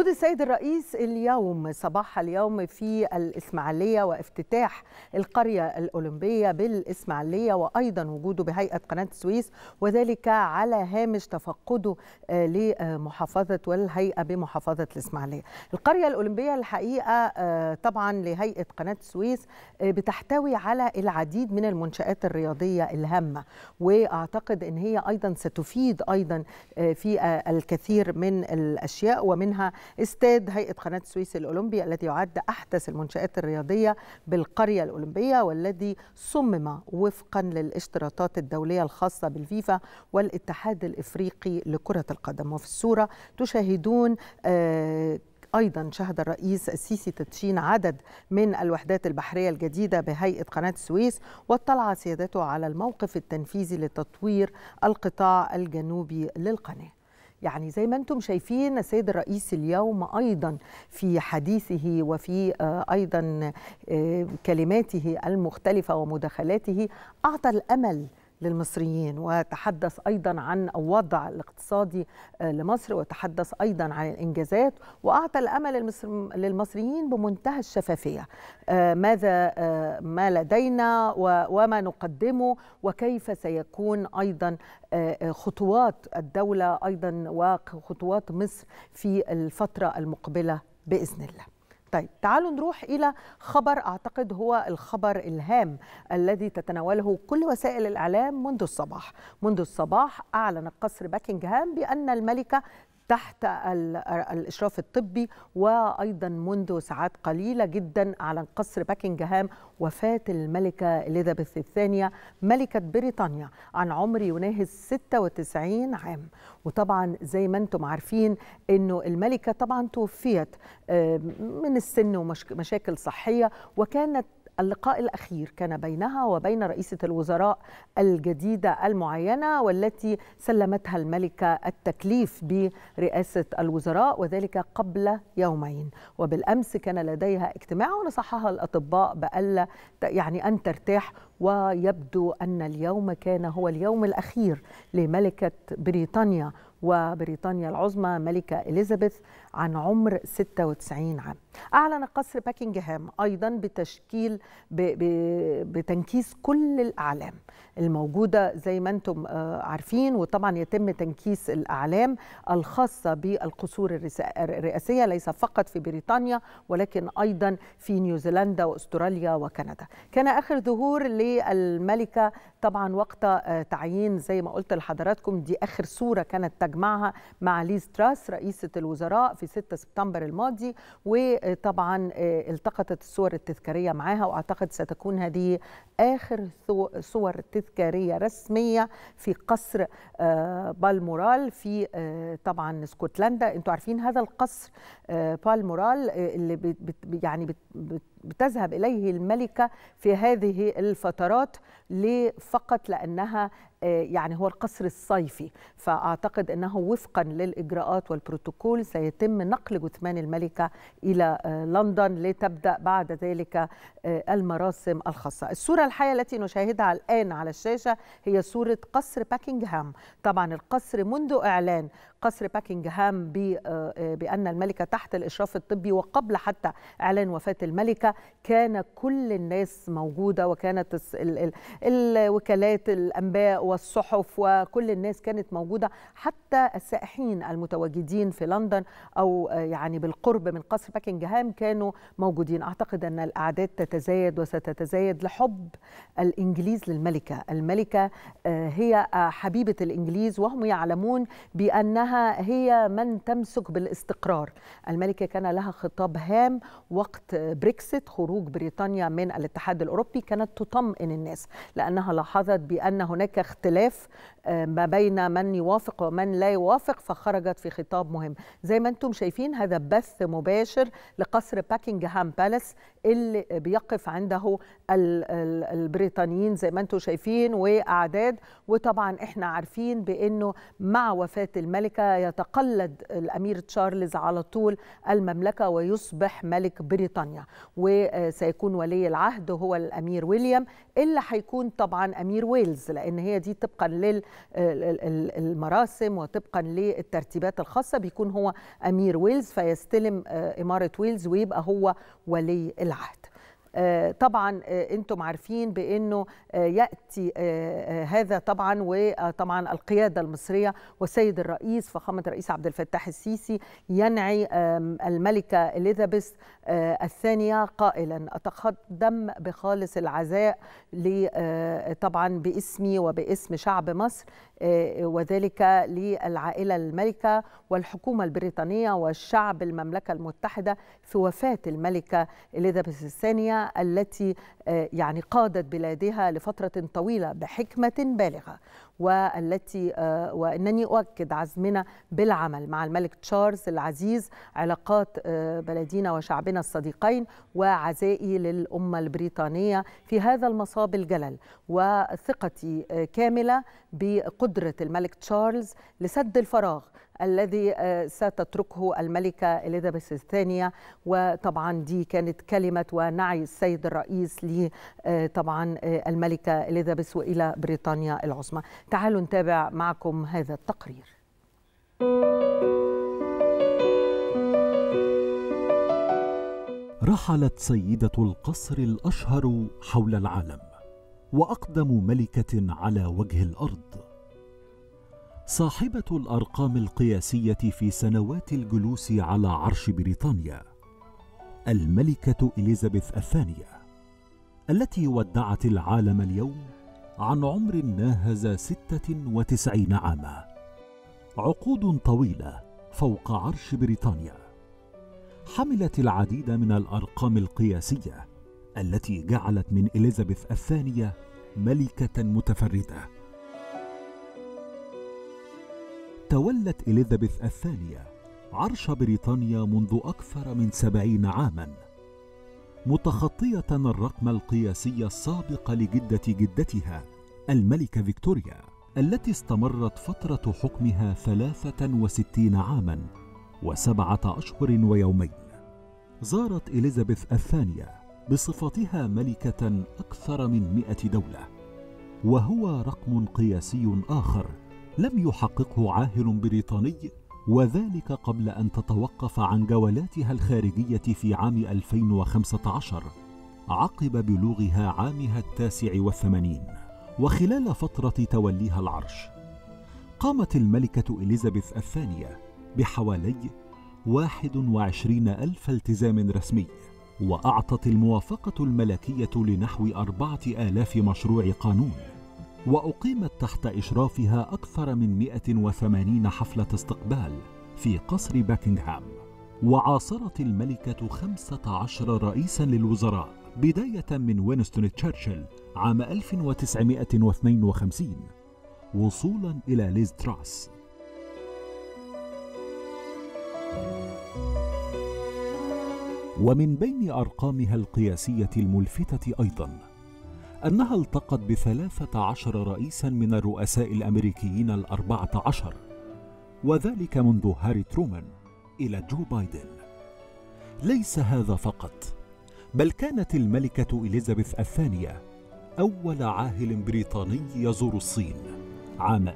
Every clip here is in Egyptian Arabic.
وجود السيد الرئيس اليوم صباح اليوم في الإسماعيلية وافتتاح القرية الأولمبية بالإسماعيلية وأيضا وجوده بهيئة قناة السويس وذلك على هامش تفقده لمحافظة والهيئة بمحافظة الإسماعيلية القرية الأولمبية الحقيقة طبعا لهيئة قناة السويس بتحتوي على العديد من المنشآت الرياضية الهامة وأعتقد أن هي أيضا ستفيد أيضا في الكثير من الأشياء ومنها استاد هيئة قناة السويس الأولمبي الذي يعد أحدث المنشآت الرياضية بالقرية الأولمبية والذي صمم وفقا للاشتراطات الدولية الخاصة بالفيفا والاتحاد الإفريقي لكرة القدم وفي الصورة تشاهدون آه ايضا شهد الرئيس السيسي تدشين عدد من الوحدات البحريه الجديده بهيئه قناه السويس واطلع سيادته على الموقف التنفيذي لتطوير القطاع الجنوبي للقناه يعني زي ما انتم شايفين السيد الرئيس اليوم ايضا في حديثه وفي ايضا كلماته المختلفه ومداخلاته اعطى الامل للمصريين وتحدث ايضا عن الوضع الاقتصادي لمصر وتحدث ايضا عن الانجازات واعطى الامل للمصريين بمنتهى الشفافيه ماذا ما لدينا وما نقدمه وكيف سيكون ايضا خطوات الدوله ايضا وخطوات مصر في الفتره المقبله باذن الله طيب تعالوا نروح إلى خبر أعتقد هو الخبر الهام الذي تتناوله كل وسائل الإعلام منذ الصباح منذ الصباح أعلن قصر باكنغهام بأن الملكة تحت الإشراف الطبي وأيضا منذ ساعات قليلة جدا أعلن قصر باكنغهام وفاة الملكة إليزابيث الثانية ملكة بريطانيا عن عمر يناهز 96 عام وطبعا زي ما انتم عارفين أنه الملكة طبعا توفيت من السن ومشاكل صحية وكانت اللقاء الأخير كان بينها وبين رئيسة الوزراء الجديدة المعينة والتي سلمتها الملكة التكليف برئاسة الوزراء وذلك قبل يومين وبالأمس كان لديها اجتماع ونصحها الأطباء بألا يعني أن ترتاح ويبدو أن اليوم كان هو اليوم الأخير لملكة بريطانيا وبريطانيا العظمى ملكة إليزابيث عن عمر 96 عام أعلن قصر باكنغهام أيضا بتشكيل ب ب بتنكيس كل الأعلام الموجودة زي ما أنتم عارفين وطبعا يتم تنكيس الأعلام الخاصة بالقصور الرئاسية ليس فقط في بريطانيا ولكن أيضا في نيوزيلندا وأستراليا وكندا كان آخر ظهور للملكة طبعا وقت تعيين زي ما قلت لحضراتكم دي آخر صورة كانت تجمعها مع ليز تراس رئيسة الوزراء في 6 سبتمبر الماضي وطبعا التقطت الصور التذكارية معها وأعتقد ستكون هذه آخر صور تذكارية رسمية في قصر بالمورال في طبعا اسكتلندا انتوا عارفين هذا القصر بالمورال اللي بت يعني بت بتذهب اليه الملكه في هذه الفترات فقط لانها يعني هو القصر الصيفي فاعتقد انه وفقا للاجراءات والبروتوكول سيتم نقل جثمان الملكه الى لندن لتبدا بعد ذلك المراسم الخاصه. الصوره الحيه التي نشاهدها الان على الشاشه هي صوره قصر باكنغهام، طبعا القصر منذ اعلان قصر باكنغهام بان الملكه تحت الاشراف الطبي وقبل حتى اعلان وفاه الملكه كان كل الناس موجوده وكانت الوكالات الانباء والصحف وكل الناس كانت موجوده حتى السائحين المتواجدين في لندن او يعني بالقرب من قصر باكنغهام كانوا موجودين اعتقد ان الاعداد تتزايد وستتزايد لحب الانجليز للملكه الملكه هي حبيبه الانجليز وهم يعلمون بانها هي من تمسك بالاستقرار الملكه كان لها خطاب هام وقت بريكسيت خروج بريطانيا من الاتحاد الاوروبي كانت تطمئن الناس لانها لاحظت بان هناك اختلاف ما بين من يوافق ومن لا يوافق فخرجت في خطاب مهم زي ما انتم شايفين هذا بث مباشر لقصر باكنغهام بالاس اللي بيقف عنده البريطانيين زي ما انتم شايفين واعداد وطبعا احنا عارفين بانه مع وفاه الملكه يتقلد الامير تشارلز على طول المملكه ويصبح ملك بريطانيا وسيكون ولي العهد هو الامير ويليام اللي هيكون طبعا امير ويلز لان هي دي دي طبقا للمراسم وطبقا للترتيبات الخاصه بيكون هو امير ويلز فيستلم اماره ويلز ويبقى هو ولي العهد طبعا انتم عارفين بانه ياتي هذا طبعا وطبعا القياده المصريه والسيد الرئيس فخامه الرئيس عبد الفتاح السيسي ينعي الملكه اليزابيث الثانيه قائلا اتقدم بخالص العزاء طبعا باسمي وباسم شعب مصر وذلك للعائله الملكه والحكومه البريطانيه والشعب المملكه المتحده في وفاه الملكه اليزابيث الثانيه التي يعني قادت بلادها لفتره طويله بحكمه بالغه والتي وانني اؤكد عزمنا بالعمل مع الملك تشارلز العزيز علاقات بلدينا وشعبنا الصديقين وعزائي للامه البريطانيه في هذا المصاب الجلل وثقتي كامله بقدره الملك تشارلز لسد الفراغ الذي ستتركه الملكة إليزابيث الثانية وطبعا دي كانت كلمة ونعي السيد الرئيس ل طبعا الملكة إليزابيث وإلى بريطانيا العظمى تعالوا نتابع معكم هذا التقرير رحلت سيدة القصر الأشهر حول العالم وأقدم ملكة على وجه الأرض صاحبة الأرقام القياسية في سنوات الجلوس على عرش بريطانيا الملكة إليزابيث الثانية التي ودعت العالم اليوم عن عمر ناهز ستة وتسعين عاما عقود طويلة فوق عرش بريطانيا حملت العديد من الأرقام القياسية التي جعلت من إليزابيث الثانية ملكة متفردة تولت إليزابيث الثانية عرش بريطانيا منذ أكثر من سبعين عاما متخطية الرقم القياسي السابق لجدة جدتها الملكة فيكتوريا التي استمرت فترة حكمها ثلاثة وستين عاما وسبعة أشهر ويومين زارت إليزابيث الثانية بصفتها ملكة أكثر من مئة دولة وهو رقم قياسي آخر لم يحققه عاهل بريطاني وذلك قبل أن تتوقف عن جولاتها الخارجية في عام 2015 عقب بلوغها عامها التاسع والثمانين وخلال فترة توليها العرش قامت الملكة إليزابيث الثانية بحوالي 21 ألف التزام رسمي وأعطت الموافقة الملكية لنحو أربعة آلاف مشروع قانون وأقيمت تحت إشرافها أكثر من 180 حفلة استقبال في قصر باكنغهام وعاصرت الملكة 15 رئيسا للوزراء بداية من وينستون تشرشل عام 1952 وصولا إلى ليز تراس ومن بين أرقامها القياسية الملفتة أيضاً أنها التقت بثلاثة عشر رئيسا من الرؤساء الأمريكيين الأربعة عشر وذلك منذ هاري ترومان إلى جو بايدن ليس هذا فقط بل كانت الملكة إليزابيث الثانية أول عاهل بريطاني يزور الصين عام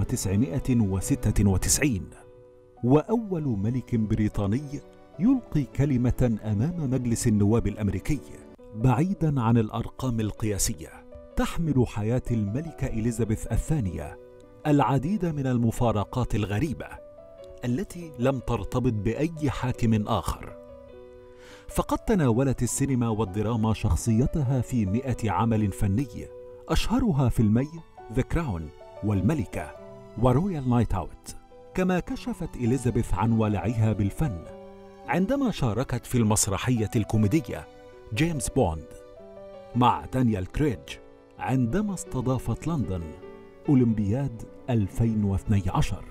1996 وأول ملك بريطاني يلقي كلمة أمام مجلس النواب الأمريكي بعيدا عن الارقام القياسيه تحمل حياه الملكه اليزابيث الثانيه العديد من المفارقات الغريبه التي لم ترتبط باي حاكم اخر فقد تناولت السينما والدراما شخصيتها في مئة عمل فني أشهرها فيلمي ذا كراون والملكة ورويال نايت أوت كما كشفت إليزابيث عن ولعها بالفن عندما شاركت في المسرحية الكوميدية جيمس بوند مع دانيال كريج عندما استضافت لندن أولمبياد 2012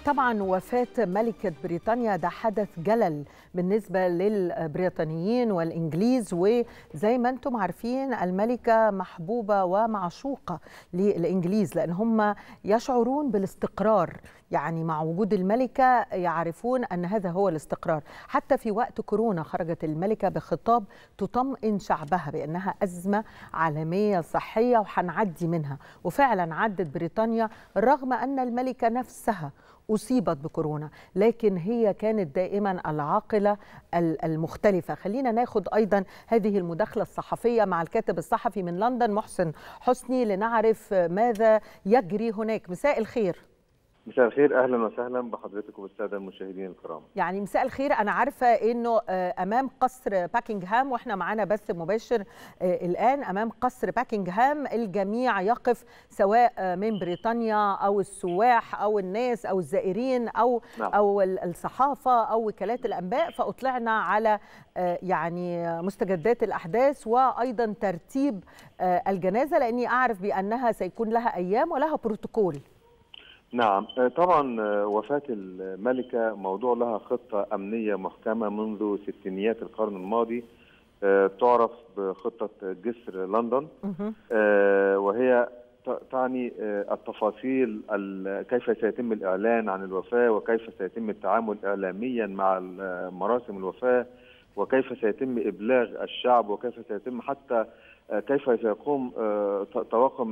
طبعا وفاة ملكة بريطانيا ده حدث جلل بالنسبة للبريطانيين والإنجليز وزي ما أنتم عارفين الملكة محبوبة ومعشوقة للإنجليز لأن هم يشعرون بالاستقرار يعني مع وجود الملكة يعرفون أن هذا هو الاستقرار حتى في وقت كورونا خرجت الملكة بخطاب تطمئن شعبها بأنها أزمة عالمية صحية وحنعدي منها وفعلا عدت بريطانيا رغم أن الملكة نفسها أصيبت بكورونا لكن هي كانت دائما العاقلة المختلفة خلينا ناخد أيضا هذه المداخلة الصحفية مع الكاتب الصحفي من لندن محسن حسني لنعرف ماذا يجري هناك مساء الخير مساء الخير اهلا وسهلا بحضرتك وبالساده المشاهدين الكرام يعني مساء الخير انا عارفه انه امام قصر باكنغهام واحنا معانا بث مباشر الان امام قصر باكنغهام الجميع يقف سواء من بريطانيا او السواح او الناس او الزائرين او نعم. او الصحافه او وكالات الانباء فاطلعنا على يعني مستجدات الاحداث وايضا ترتيب الجنازه لاني اعرف بانها سيكون لها ايام ولها بروتوكول نعم طبعا وفاة الملكة موضوع لها خطة أمنية محكمة منذ ستينيات القرن الماضي تعرف بخطة جسر لندن وهي تعني التفاصيل كيف سيتم الإعلان عن الوفاة وكيف سيتم التعامل إعلاميا مع مراسم الوفاة وكيف سيتم إبلاغ الشعب وكيف سيتم حتى كيف سيقوم طواقم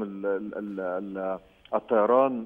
الطيران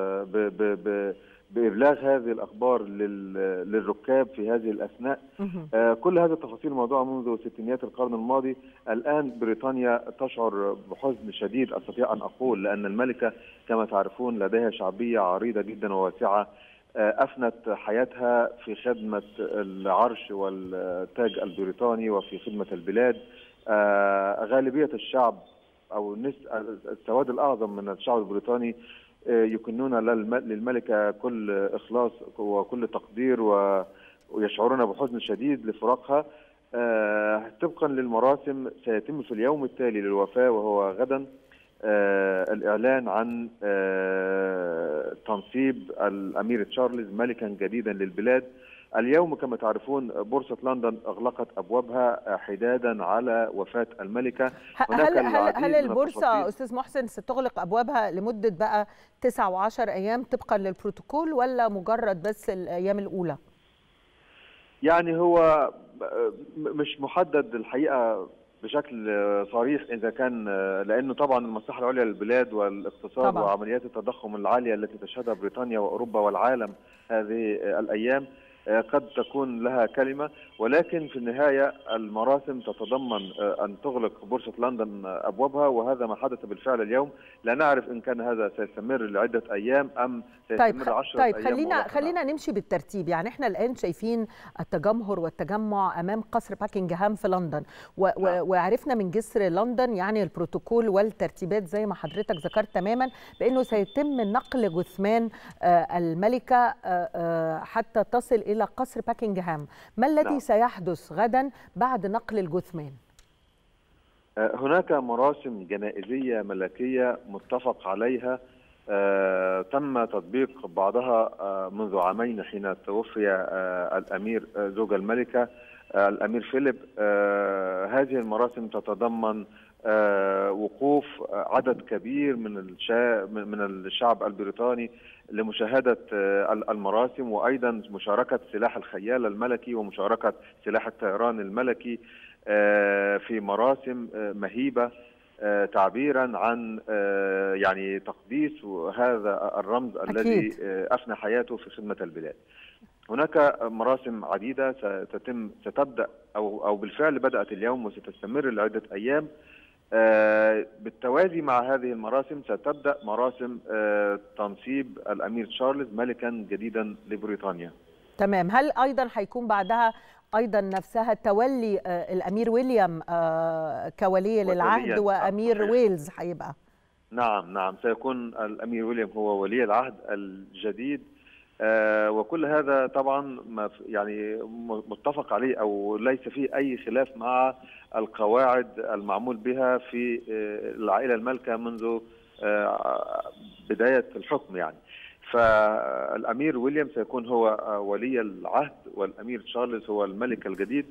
بابلاغ هذه الاخبار للركاب في هذه الاثناء كل هذه التفاصيل موضوعه منذ ستينيات القرن الماضي الان بريطانيا تشعر بحزن شديد استطيع ان اقول لان الملكه كما تعرفون لديها شعبيه عريضه جدا وواسعه افنت حياتها في خدمه العرش والتاج البريطاني وفي خدمه البلاد غالبيه الشعب او السواد الاعظم من الشعب البريطاني يكنون للملكه كل اخلاص وكل تقدير ويشعرون بحزن شديد لفراقها طبقا للمراسم سيتم في اليوم التالي للوفاه وهو غدا الاعلان عن تنصيب الامير تشارلز ملكا جديدا للبلاد اليوم كما تعرفون بورصة لندن أغلقت أبوابها حدادا على وفاة الملكة هل, هل, هل البورصة أستاذ محسن ستغلق أبوابها لمدة بقى 9 و10 أيام طبقا للبروتوكول ولا مجرد بس الأيام الأولى؟ يعني هو مش محدد الحقيقة بشكل صريح اذا كان لانه طبعا المصلحه العليا للبلاد والاقتصاد طبعا. وعمليات التضخم العاليه التي تشهدها بريطانيا واوروبا والعالم هذه الايام قد تكون لها كلمة ولكن في النهاية المراسم تتضمن أن تغلق بورصة لندن أبوابها وهذا ما حدث بالفعل اليوم لا نعرف إن كان هذا سيستمر لعدة أيام أم سيستمر طيب 10 طيب أيام خلينا خلينا نمشي بالترتيب يعني احنا الآن شايفين التجمهر والتجمع أمام قصر باكنجهام في لندن و و وعرفنا من جسر لندن يعني البروتوكول والترتيبات زي ما حضرتك ذكرت تماما بأنه سيتم نقل جثمان الملكة حتى تصل إلى قصر باكنجهام ما الذي نعم. سيحدث غدا بعد نقل الجثمان هناك مراسم جنائزية ملكية متفق عليها آه تم تطبيق بعضها آه منذ عامين حين توفي آه الأمير زوج الملكة الأمير فيليب هذه المراسم تتضمن وقوف عدد كبير من الشا من الشعب البريطاني لمشاهدة المراسم وأيضا مشاركة سلاح الخيال الملكي ومشاركة سلاح الطيران الملكي في مراسم مهيبة تعبيرا عن يعني تقديس هذا الرمز أكيد. الذي أفنى حياته في خدمة البلاد هناك مراسم عديدة ستتم ستبدأ أو أو بالفعل بدأت اليوم وستستمر لعدة أيام بالتوازي مع هذه المراسم ستبدا مراسم تنصيب الامير تشارلز ملكا جديدا لبريطانيا. تمام، هل ايضا هيكون بعدها ايضا نفسها تولي الامير ويليام كولي للعهد وامير ويلز هيبقى؟ نعم نعم سيكون الامير ويليام هو ولي العهد الجديد آه وكل هذا طبعا يعني متفق عليه او ليس فيه اي خلاف مع القواعد المعمول بها في آه العائله المالكه منذ آه بدايه الحكم يعني فالامير ويليام سيكون هو ولي العهد والامير تشارلز هو الملك الجديد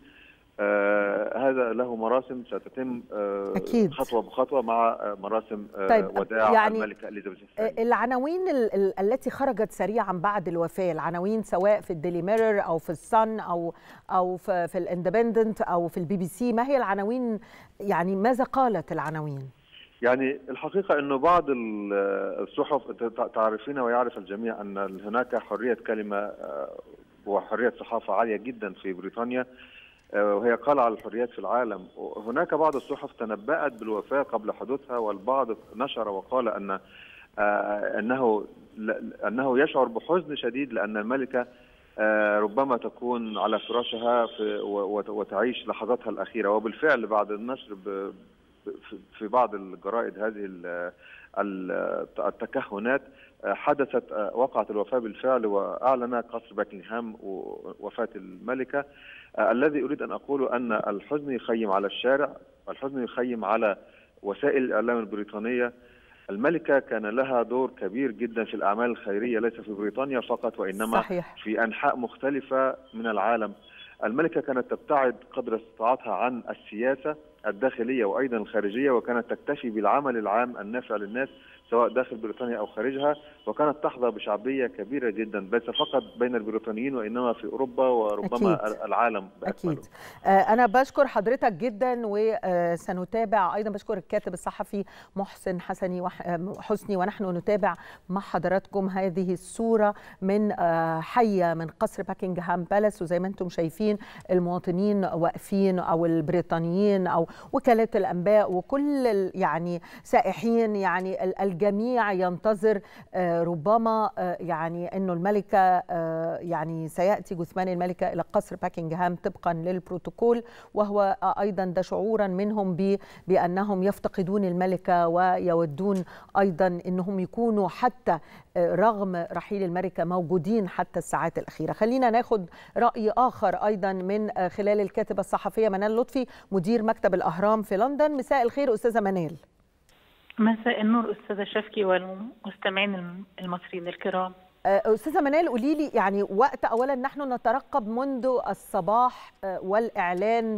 آه هذا له مراسم ستتم آه أكيد. خطوه بخطوه مع آه مراسم آه طيب، وداع يعني الملكه اليزابيث الثانيه العناوين ال- ال- التي خرجت سريعا بعد الوفاه العناوين سواء في الديلي ميرور او في الصن او او في, في الاندبندنت او في البي بي سي ما هي العناوين يعني ماذا قالت العناوين يعني الحقيقة أنه بعض ال- الصحف ت- تعرفين ويعرف الجميع أن هناك حرية كلمة آه، وحرية صحافة عالية جدا في بريطانيا آه، وهي قلعة الحريات في العالم هناك بعض الصحف تنبأت بالوفاة قبل حدوثها والبعض نشر وقال أن آه، أنه ل- أنه يشعر بحزن شديد لأن الملكة آه، ربما تكون على فراشها في و- وت- وتعيش لحظاتها الأخيرة وبالفعل بعد النشر ب- في- في بعض الجرائد هذه ال- ال- التكهنات آه، حدثت آه، وقعت الوفاة بالفعل وأعلن قصر باكنغهام و- وفاة الملكة آه، الذي أريد أن أقوله أن الحزن يخيم على الشارع الحزن يخيم على وسائل الإعلام البريطانية الملكة كان لها دور كبير جدا في الأعمال الخيرية ليس في بريطانيا فقط وإنما صحيح في أنحاء مختلفة من العالم الملكة كانت تبتعد قدر استطاعتها عن السياسة الداخلية وأيضا الخارجية وكانت تكتفي بالعمل العام النافع للناس سواء داخل بريطانيا أو خارجها وكانت تحظى بشعبية كبيرة جدا ليس فقط بين البريطانيين وإنما في أوروبا وربما أكيد. العالم بأكمله. أكيد آه، أنا بشكر حضرتك جدا وسنتابع أيضا بشكر الكاتب الصحفي محسن حسني وح- آه، حسني ونحن نتابع مع حضراتكم هذه الصورة من آه، حية من قصر باكنغهام بالاس وزي ما أنتم شايفين المواطنين واقفين أو البريطانيين أو وكالات الأنباء وكل ال- يعني سائحين يعني ال- الجميع ينتظر آه، ربما آه، يعني أنه الملكة آه، يعني سيأتي جثمان الملكة إلى قصر باكنغهام طبقا للبروتوكول وهو آه، أيضا ده شعورا منهم ب- بأنهم يفتقدون الملكة ويودون أيضا أنهم يكونوا حتى آه، رغم رحيل الملكة موجودين حتى الساعات الأخيرة خلينا ناخد رأي آخر أيضا من آه، خلال الكاتبة الصحفية منال لطفي مدير مكتب الأهرام في لندن مساء الخير أستاذة منال مساء النور أستاذة شفكي والمستمعين المصريين الكرام آه، أستاذة منال قولي لي يعني وقت أولا نحن نترقب منذ الصباح آه، والإعلان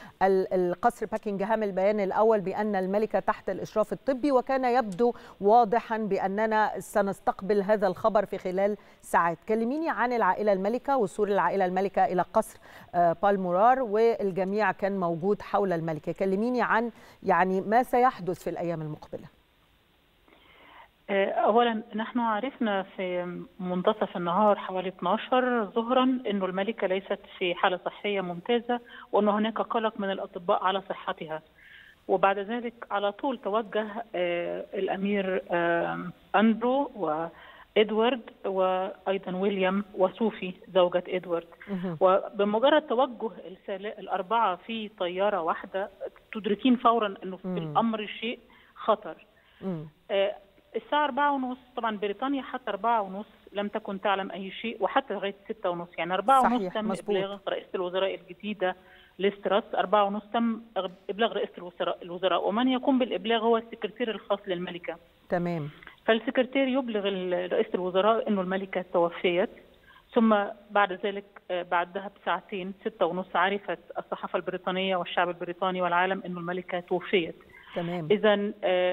بالقصر باكنغهام البيان الأول بأن الملكة تحت الإشراف الطبي وكان يبدو واضحا بأننا سنستقبل هذا الخبر في خلال ساعات كلميني عن العائلة الملكة وصول العائلة الملكة إلى قصر آه، بالمورار والجميع كان موجود حول الملكة كلميني عن يعني ما سيحدث في الأيام المقبلة آه، أولا نحن عرفنا في منتصف النهار حوالي 12 ظهرا أنه الملكة ليست في حالة صحية ممتازة وأن هناك قلق من الأطباء على صحتها وبعد ذلك على طول توجه آه، الأمير آه، أندرو وإدوارد وأيضا ويليام وصوفي زوجة إدوارد مهم. وبمجرد توجه السلا- الأربعة في طيارة واحدة تدركين فورا أنه في مم. الأمر شيء خطر مم. آه، الساعة أربعة ونص طبعا بريطانيا حتى أربعة ونص لم تكن تعلم أي شيء وحتى لغاية ستة ونص يعني أربعة صحيح، ونص تم مظبوط. إبلاغ رئيسة الوزراء الجديدة ليستراس أربعة ونص تم أغ- إبلاغ رئيسة الوزراء, الوزراء ومن يقوم بالإبلاغ هو السكرتير الخاص للملكة تمام فالسكرتير يبلغ ال- رئيسة الوزراء أنه الملكة توفيت ثم بعد ذلك آه، بعدها بساعتين ستة ونص عرفت الصحافة البريطانية والشعب البريطاني والعالم أنه الملكة توفيت تمام اذا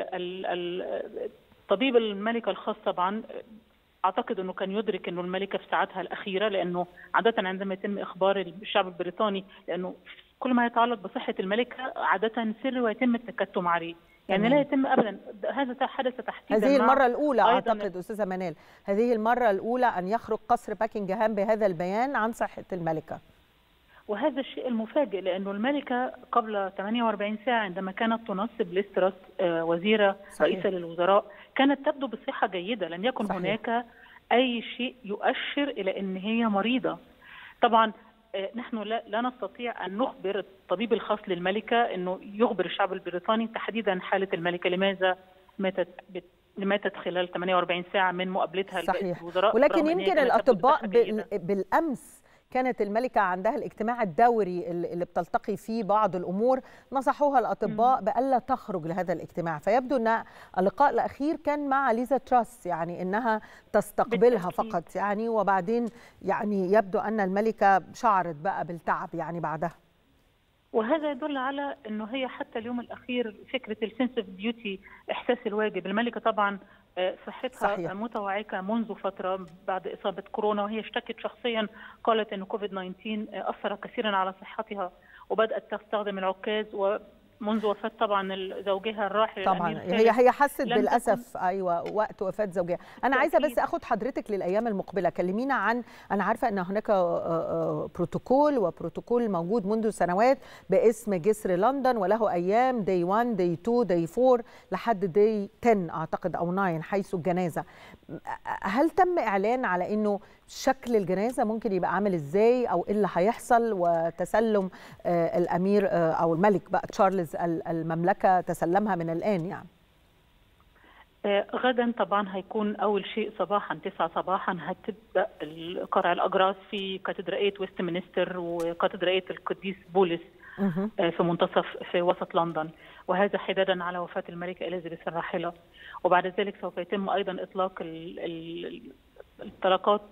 طبيب الملكه الخاص طبعا آه، اعتقد انه كان يدرك انه الملكه في ساعاتها الاخيره لانه عاده عندما يتم اخبار الشعب البريطاني لانه كل ما يتعلق بصحه الملكه عاده سر ويتم التكتم عليه يعني تمام. لا يتم ابدا هذا حدث تحديدا هذه مع- المرة الأولى أيضاً- أعتقد أستاذة منال هذه المرة الأولى أن يخرج قصر باكنغهام بهذا البيان عن صحة الملكة وهذا الشيء المفاجئ لانه الملكه قبل 48 ساعه عندما كانت تنصب ليستراس آه، وزيره صحيح. رئيسه للوزراء كانت تبدو بصحه جيده لم يكن صحيح. هناك اي شيء يؤشر الى ان هي مريضه طبعا آه، نحن لا, لا نستطيع ان نخبر الطبيب الخاص للملكه انه يخبر الشعب البريطاني تحديدا حاله الملكه لماذا ماتت بت- ماتت خلال 48 ساعه من مقابلتها لرئيس صحيح الوزراء ولكن برغم أن هي يمكن كانت تبدو الأطباء بصحة جيدة. بال- بالأمس كانت الملكة عندها الاجتماع الدوري اللي بتلتقي فيه بعض الأمور نصحوها الأطباء بألا تخرج لهذا الاجتماع فيبدو أن اللقاء الأخير كان مع ليزا تراس يعني أنها تستقبلها بالتأكيد. فقط يعني وبعدين يعني يبدو أن الملكة شعرت بقى بالتعب يعني بعدها وهذا يدل على انه هي حتى اليوم الاخير فكره السنس اوف ديوتي احساس الواجب الملكه طبعا آه، صحتها صحيح. متوعكه منذ فتره بعد اصابه كورونا وهي اشتكت شخصيا قالت ان كوفيد 19 اثر كثيرا على صحتها وبدات تستخدم العكاز ومنذ وفاه طبعا زوجها الراحل طبعا الأمير هي هي حست لم بالاسف ايوه وقت وفاه زوجها انا عايزه بس بالتأكيد. اخد حضرتك للايام المقبله كلمينا عن انا عارفه ان هناك آه، آه، بروتوكول وبروتوكول موجود منذ سنوات باسم جسر لندن وله ايام دي 1 دي 2 دي 4 لحد دي 10 اعتقد او 9 حيث الجنازه هل تم اعلان على انه شكل الجنازه ممكن يبقى عامل ازاي او ايه اللي هيحصل وتسلم آه، الامير آه، او الملك بقى تشارلز ال- المملكه تسلمها من الان يعني آه، غدا طبعا هيكون اول شيء صباحا 9 صباحا هتبدا ال- قرع الاجراس في كاتدرائيه ويستمنستر وكاتدرائيه القديس بولس مهم. آه، في منتصف في وسط لندن وهذا حدادا على وفاه الملكه اليزابيث الراحله وبعد ذلك سوف يتم ايضا اطلاق ال- ال- الطلقات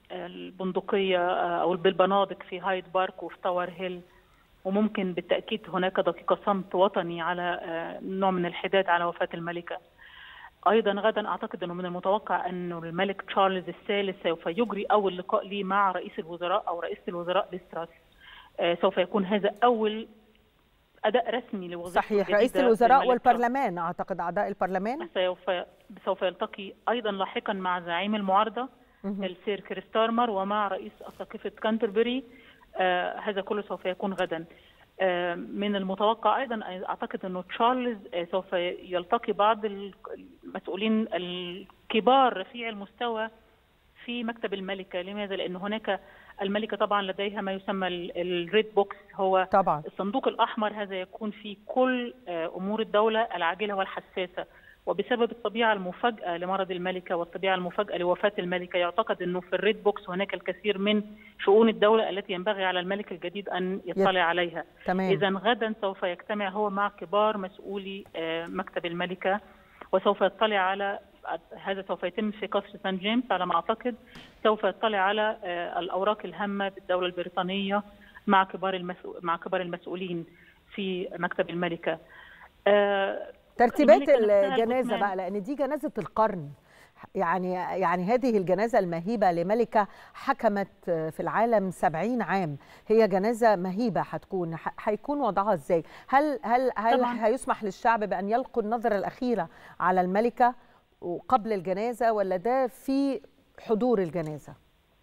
البندقيه آه، او بالبنادق في هايد بارك وفي تاور هيل وممكن بالتاكيد هناك دقيقه صمت وطني على آه، نوع من الحداد على وفاه الملكه ايضا غدا اعتقد انه من المتوقع انه الملك تشارلز الثالث سوف يجري اول لقاء لي مع رئيس الوزراء او رئيس الوزراء لستراس آه، سوف يكون هذا اول اداء رسمي لوظيفه صحيح الجديدة رئيس الوزراء للملك والبرلمان اعتقد اعضاء البرلمان سوف سوف يلتقي ايضا لاحقا مع زعيم المعارضه مهم. السير كريستارمر ومع رئيس اساقفه كانتربري آه هذا كله سوف يكون غدا آه من المتوقع ايضا اعتقد انه تشارلز آه سوف يلتقي بعض المسؤولين الكبار رفيع المستوى في مكتب الملكه لماذا لان هناك الملكه طبعا لديها ما يسمى الريد بوكس هو طبعا الصندوق الأحمر هذا يكون فيه كل آه، أمور الدولة العاجلة والحساسة وبسبب الطبيعة المفاجئة لمرض الملكة والطبيعة المفاجئة لوفاة الملكة يعتقد أنه في الريد بوكس هناك الكثير من شؤون الدولة التي ينبغي على الملك الجديد أن يطلع عليها تمام إذا غدا سوف يجتمع هو مع كبار مسؤولي آه، مكتب الملكة وسوف يطلع على هذا سوف يتم في قصر سان جيمس على ما أعتقد سوف يطلع على آه، الأوراق الهامة بالدولة البريطانية مع كبار المسؤول مع كبار المسؤولين في مكتب الملكة آه، ترتيبات الملكة نفسها الجنازه الجثمان. بقى لان دي جنازه القرن يعني يعني هذه الجنازه المهيبه لملكه حكمت في العالم 70 عام هي جنازه مهيبه هتكون ح- هيكون وضعها ازاي هل هل هل طبعاً. هيسمح للشعب بان يلقوا النظره الاخيره على الملكه قبل الجنازه ولا ده في حضور الجنازه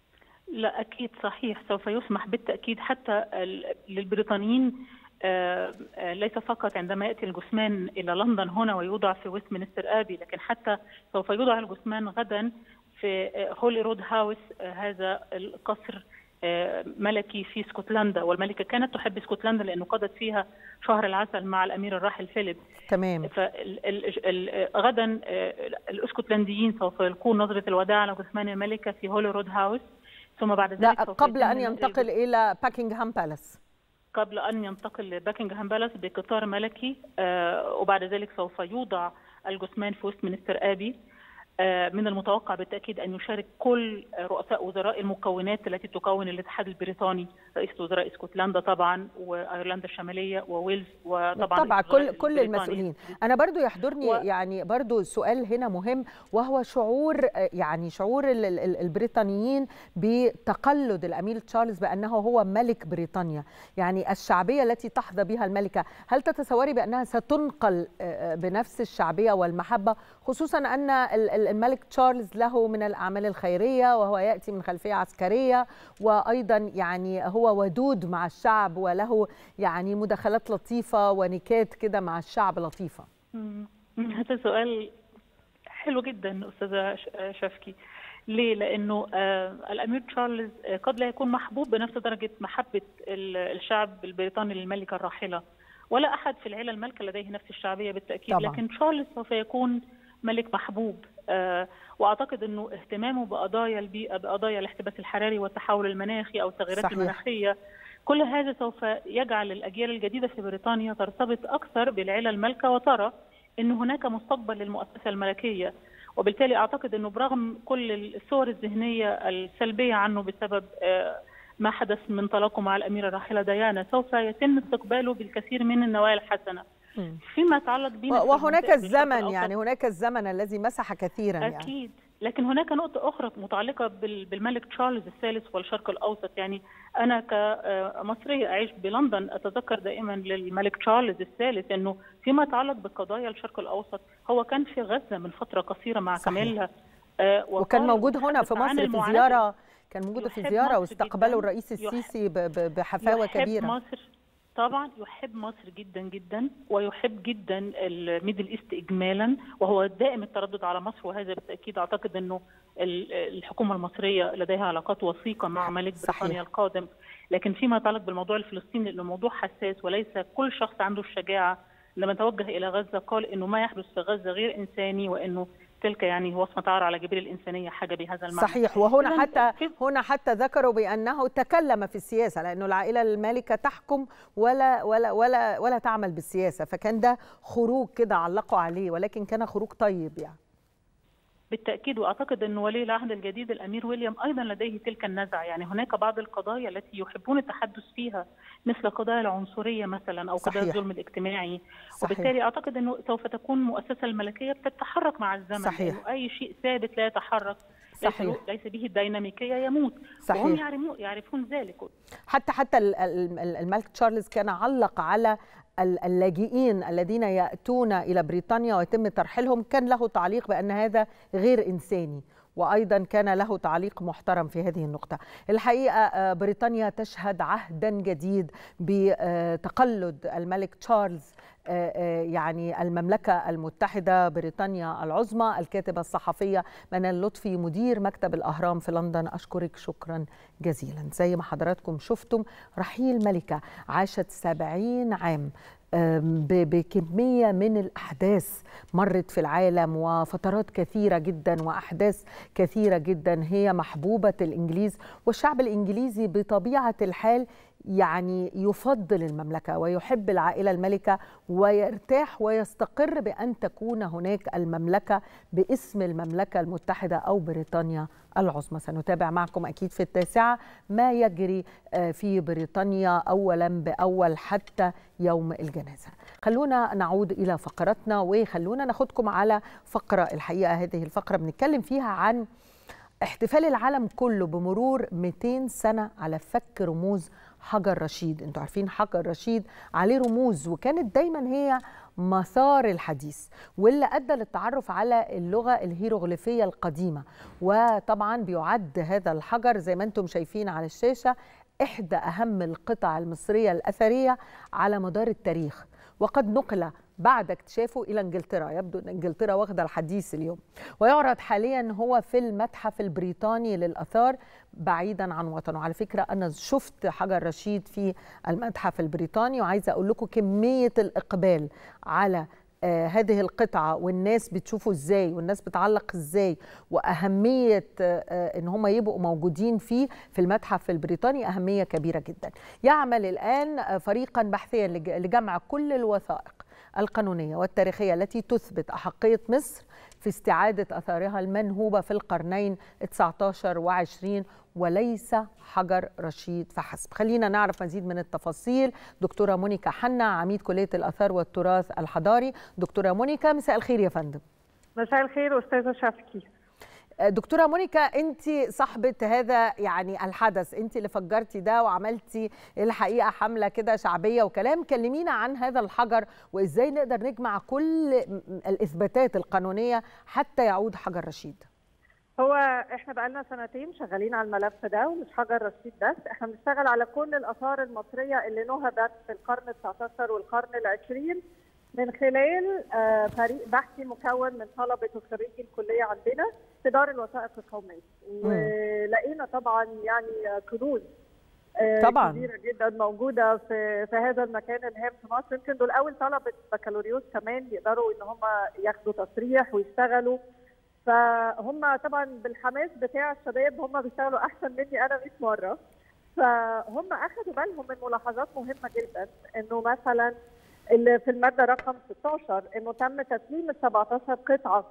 لا أكيد صحيح سوف يسمح بالتأكيد حتى ال- للبريطانيين آه، آه، ليس فقط عندما يأتي الجثمان إلى لندن هنا ويوضع في ويستمنستر آبي لكن حتى سوف يوضع الجثمان غدا في آه، هولي رود هاوس آه، هذا القصر آه، ملكي في اسكتلندا والملكة كانت تحب اسكتلندا لأنه قضت فيها شهر العسل مع الأمير الراحل فيليب تمام فغدا الاسكتلنديين سوف يلقون نظرة الوداع على جثمان الملكة في هولي رود هاوس ثم بعد ذلك لا سوف قبل يتم ان ينتقل الى باكنغهام بالاس قبل أن ينتقل لباكنغهام بالاس بقطار ملكي آه، وبعد ذلك سوف يوضع الجثمان في ويستمنستر آبي آه، من المتوقع بالتأكيد أن يشارك كل رؤساء وزراء المكونات التي تكون الاتحاد البريطاني رئيس وزراء اسكتلندا طبعا وأيرلندا الشمالية وويلز وطبعا طبعا رئيس وزراء كل كل بريطانيا. المسؤولين انا برضو يحضرني و- يعني برضو سؤال هنا مهم وهو شعور آه، يعني شعور ال- ال- ال- البريطانيين بتقلد الامير تشارلز بانه هو ملك بريطانيا يعني الشعبيه التي تحظى بها الملكه هل تتصوري بانها ستنقل آه، آه، بنفس الشعبيه والمحبه خصوصا ان ال- ال- الملك تشارلز له من الاعمال الخيريه وهو ياتي من خلفيه عسكريه وايضا يعني هو ودود مع الشعب وله يعني مداخلات لطيفه ونكات كده مع الشعب لطيفه مم. هذا سؤال حلو جدا استاذه ش- شفكي ليه لانه آه الامير تشارلز آه، قد لا يكون محبوب بنفس درجه محبه ال- الشعب البريطاني للملكه الراحله ولا احد في العيله المالكه لديه نفس الشعبيه بالتاكيد طبعاً. لكن تشارلز سوف يكون ملك محبوب واعتقد انه اهتمامه بقضايا البيئه بقضايا الاحتباس الحراري والتحول المناخي او التغيرات صحيح. المناخيه كل هذا سوف يجعل الاجيال الجديده في بريطانيا ترتبط اكثر بالعيله المالكه وترى ان هناك مستقبل للمؤسسه الملكيه وبالتالي اعتقد انه برغم كل الصور الذهنيه السلبيه عنه بسبب ما حدث من طلاقه مع الاميره الراحله ديانا سوف يتم استقباله بالكثير من النوايا الحسنه فيما يتعلق بنا وهناك الزمن يعني هناك الزمن الذي مسح كثيرا يعني. اكيد لكن هناك نقطة أخرى متعلقة بالملك تشارلز الثالث والشرق الأوسط يعني أنا كمصرية أعيش بلندن أتذكر دائما للملك تشارلز الثالث أنه فيما يتعلق بقضايا الشرق الأوسط هو كان في غزة من فترة قصيرة مع كاميلا وكان موجود هنا في مصر في زيارة كان موجود في زيارة واستقبله الرئيس السيسي بحفاوة كبيرة مصر طبعا يحب مصر جدا جدا ويحب جدا الميدل ايست اجمالا وهو دائم التردد على مصر وهذا بالتاكيد اعتقد انه الحكومه المصريه لديها علاقات وثيقه مع ملك بريطانيا القادم لكن فيما يتعلق بالموضوع الفلسطيني لانه موضوع حساس وليس كل شخص عنده الشجاعه لما توجه الى غزه قال انه ما يحدث في غزه غير انساني وانه تلك يعني وصمة عار على جبيل الإنسانية حاجة بهذا المعنى صحيح وهنا حتى هنا حتى ذكروا بأنه تكلم في السياسة لأنه العائلة المالكة تحكم ولا ولا ولا ولا تعمل بالسياسة فكان ده خروج كده علقوا عليه ولكن كان خروج طيب يعني بالتاكيد واعتقد ان ولي العهد الجديد الامير ويليام ايضا لديه تلك النزعه يعني هناك بعض القضايا التي يحبون التحدث فيها مثل قضايا العنصريه مثلا او قضايا الظلم الاجتماعي صحيح. وبالتالي اعتقد انه سوف تكون المؤسسه الملكيه بتتحرك مع الزمن صحيح. لانه اي شيء ثابت لا يتحرك صحيح. ليس به الديناميكيه يموت صحيح. وهم يعرفون يعرفون ذلك حتى حتى الملك تشارلز كان علق على اللاجئين الذين ياتون الى بريطانيا ويتم ترحيلهم كان له تعليق بان هذا غير انساني وايضا كان له تعليق محترم في هذه النقطه الحقيقه بريطانيا تشهد عهدا جديد بتقلد الملك تشارلز يعني المملكة المتحدة بريطانيا العظمى الكاتبة الصحفية منال لطفي مدير مكتب الأهرام في لندن أشكرك شكرا جزيلا زي ما حضراتكم شفتم رحيل ملكة عاشت سبعين عام بكمية من الأحداث مرت في العالم وفترات كثيرة جدا وأحداث كثيرة جدا هي محبوبة الإنجليز والشعب الإنجليزي بطبيعة الحال يعني يفضل المملكة ويحب العائلة الملكة ويرتاح ويستقر بأن تكون هناك المملكة باسم المملكة المتحدة أو بريطانيا العظمى سنتابع معكم أكيد في التاسعة ما يجري في بريطانيا أولا بأول حتى يوم الجنازة خلونا نعود إلى فقرتنا وخلونا ناخدكم على فقرة الحقيقة هذه الفقرة بنتكلم فيها عن احتفال العالم كله بمرور 200 سنة على فك رموز حجر رشيد انتوا عارفين حجر رشيد عليه رموز وكانت دايما هي مسار الحديث واللي ادى للتعرف على اللغه الهيروغليفيه القديمه وطبعا بيعد هذا الحجر زي ما انتم شايفين على الشاشه احدى اهم القطع المصريه الاثريه على مدار التاريخ وقد نقل بعد اكتشافه الى انجلترا يبدو ان انجلترا واخده الحديث اليوم ويعرض حاليا هو في المتحف البريطاني للاثار بعيدا عن وطنه على فكره انا شفت حجر رشيد في المتحف البريطاني وعايزه اقول لكم كميه الاقبال على آه هذه القطعة والناس بتشوفه ازاي والناس بتعلق ازاي وأهمية آه ان هم يبقوا موجودين فيه في المتحف البريطاني أهمية كبيرة جدا يعمل الآن فريقا بحثيا لجمع كل الوثائق القانونية والتاريخية التي تثبت أحقية مصر في استعادة أثارها المنهوبة في القرنين 19 و20 وليس حجر رشيد فحسب خلينا نعرف مزيد من التفاصيل دكتورة مونيكا حنا عميد كلية الأثار والتراث الحضاري دكتورة مونيكا مساء الخير يا فندم مساء الخير أستاذة شافكي دكتوره مونيكا انت صاحبه هذا يعني الحدث انت اللي فجرتي ده وعملتي الحقيقه حمله كده شعبيه وكلام كلمينا عن هذا الحجر وازاي نقدر نجمع كل الاثباتات القانونيه حتى يعود حجر رشيد هو احنا بقالنا سنتين شغالين على الملف ده ومش حجر رشيد بس احنا بنشتغل على كل الاثار المصريه اللي نهبت في القرن ال 19 والقرن العشرين من خلال فريق بحثي مكون من طلبه وخريجي الكليه عندنا في دار الوثائق القوميه ولقينا طبعا يعني كنوز طبعا كبيره جدا موجوده في في هذا المكان الهام في مصر يمكن دول اول طلبه بكالوريوس كمان يقدروا ان هم ياخدوا تصريح ويشتغلوا فهم طبعا بالحماس بتاع الشباب هم بيشتغلوا احسن مني انا 100 مره فهم اخذوا بالهم من ملاحظات مهمه جدا انه مثلا اللي في الماده رقم 16 انه تم تسليم ال 17 قطعه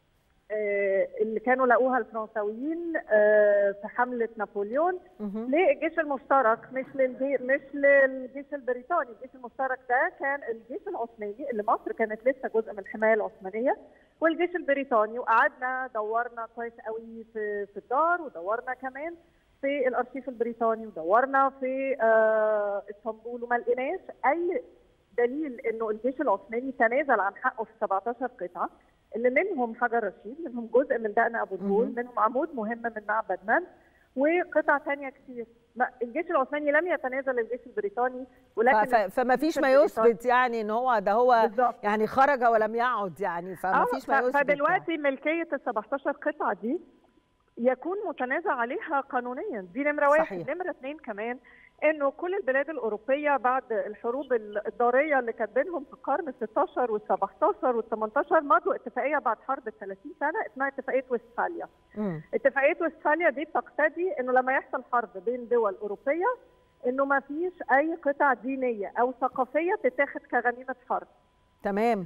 آه، اللي كانوا لقوها الفرنساويين آه، في حمله نابليون مهم. للجيش المشترك مش للجي... مش للجيش البريطاني، الجيش المشترك ده كان الجيش العثماني اللي مصر كانت لسه جزء من الحمايه العثمانيه والجيش البريطاني وقعدنا دورنا كويس قوي في في الدار ودورنا كمان في الارشيف البريطاني ودورنا في آه اسطنبول وما لقيناش اي دليل انه الجيش العثماني تنازل عن حقه في 17 قطعه اللي منهم حجر رشيد منهم جزء من دقن ابو الهول مهم. منهم عمود مهم من معبد من وقطع تانية كتير ما- الجيش العثماني لم يتنازل للجيش البريطاني ف- ولكن ف- فما فيش ما الجيش البريطاني- يثبت يعني ان هو ده هو بالظبط يعني خرج ولم يعد يعني فما آه، فيش ما ف- يثبت فدلوقتي ملكيه ال 17 قطعه دي يكون متنازع عليها قانونيا دي نمره واحد صحيح. نمره اثنين كمان انه كل البلاد الاوروبيه بعد الحروب الضاريه اللي كانت بينهم في القرن ال 16 وال 17 وال 18 مضوا اتفاقيه بعد حرب ال 30 سنه اسمها اتفاقيه وستفاليا. مم. اتفاقيه وستفاليا دي بتقتضي انه لما يحصل حرب بين دول اوروبيه انه ما فيش اي قطع دينيه او ثقافيه تتاخد كغنيمه حرب. تمام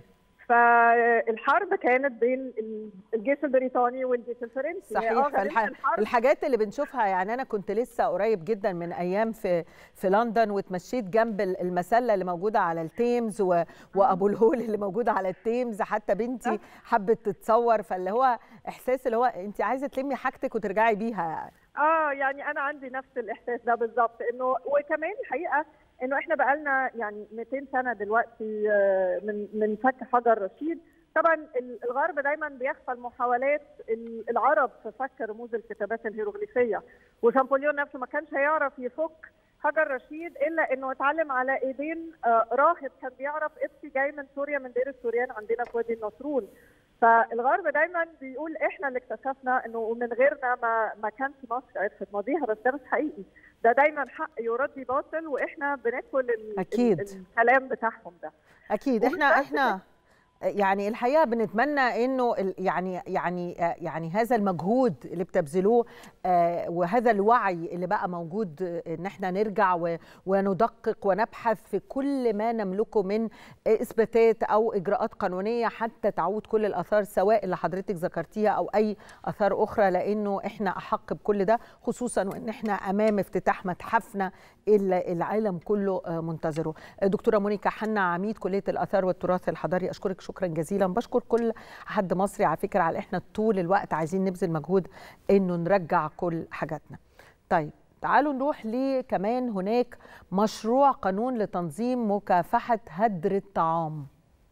فالحرب كانت بين ال- الجيش البريطاني والجيش الفرنسي هي آه صحيح غنيمة فالح... الحرب الحاجات اللي بنشوفها يعني انا كنت لسه قريب جدا من ايام في في لندن واتمشيت جنب ال- المسله اللي موجوده على التيمز و... وابو الهول اللي موجوده على التيمز حتى بنتي حبت تتصور فاللي هو احساس اللي هو انت عايزه تلمي حاجتك وترجعي بيها يعني. اه يعني انا عندي نفس الاحساس ده بالظبط انه وكمان الحقيقه انه احنا بقالنا يعني 200 سنه دلوقتي آه، من من فك حجر رشيد طبعا ال- الغرب دايما بيغفل محاولات ال- العرب في فك رموز الكتابات الهيروغليفيه وشامبوليون نفسه ما كانش هيعرف يفك حجر رشيد الا انه اتعلم على ايدين آه، راهب كان بيعرف قبطي جاي من سوريا من دير السوريان عندنا في وادي النطرون فالغرب دايما بيقول احنا اللي اكتشفنا انه ومن غيرنا ما ما كانش مصر عرفت ماضيها بس ده مش حقيقي ده دايما حق يرد باطل واحنا بناكل ال- أكيد. ال- الكلام بتاعهم ده اكيد ومش احنا بس احنا يعني الحقيقه بنتمنى انه ال- يعني يعني آه، يعني هذا المجهود اللي بتبذلوه آه، وهذا الوعي اللي بقى موجود آه، ان احنا نرجع و- وندقق ونبحث في كل ما نملكه من اثباتات او اجراءات قانونيه حتى تعود كل الاثار سواء اللي حضرتك ذكرتيها او اي اثار اخرى لانه احنا احق بكل ده خصوصا وان احنا امام افتتاح متحفنا اللي العالم كله آه، منتظره دكتوره مونيكا حنا عميد كليه الاثار والتراث الحضاري اشكرك شكرا جزيلا بشكر كل حد مصري على فكره على احنا طول الوقت عايزين نبذل مجهود انه نرجع كل حاجاتنا طيب تعالوا نروح لكمان هناك مشروع قانون لتنظيم مكافحه هدر الطعام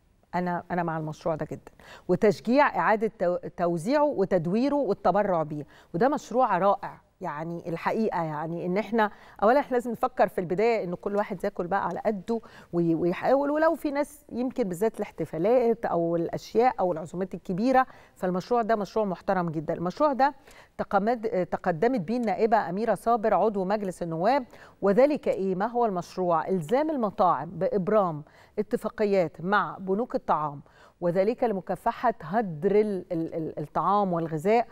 انا انا مع المشروع ده جدا وتشجيع اعاده تو- توزيعه وتدويره والتبرع بيه وده مشروع رائع يعني الحقيقه يعني ان احنا اولا احنا لازم نفكر في البدايه ان كل واحد ياكل بقى على قده وي- ويحاول ولو في ناس يمكن بالذات الاحتفالات او الاشياء او العزومات الكبيره فالمشروع ده مشروع محترم جدا المشروع ده تقمد تقدمت به النائبه اميره صابر عضو مجلس النواب وذلك ايه ما هو المشروع الزام المطاعم بابرام اتفاقيات مع بنوك الطعام وذلك لمكافحه هدر ال- ال- ال- الطعام والغذاء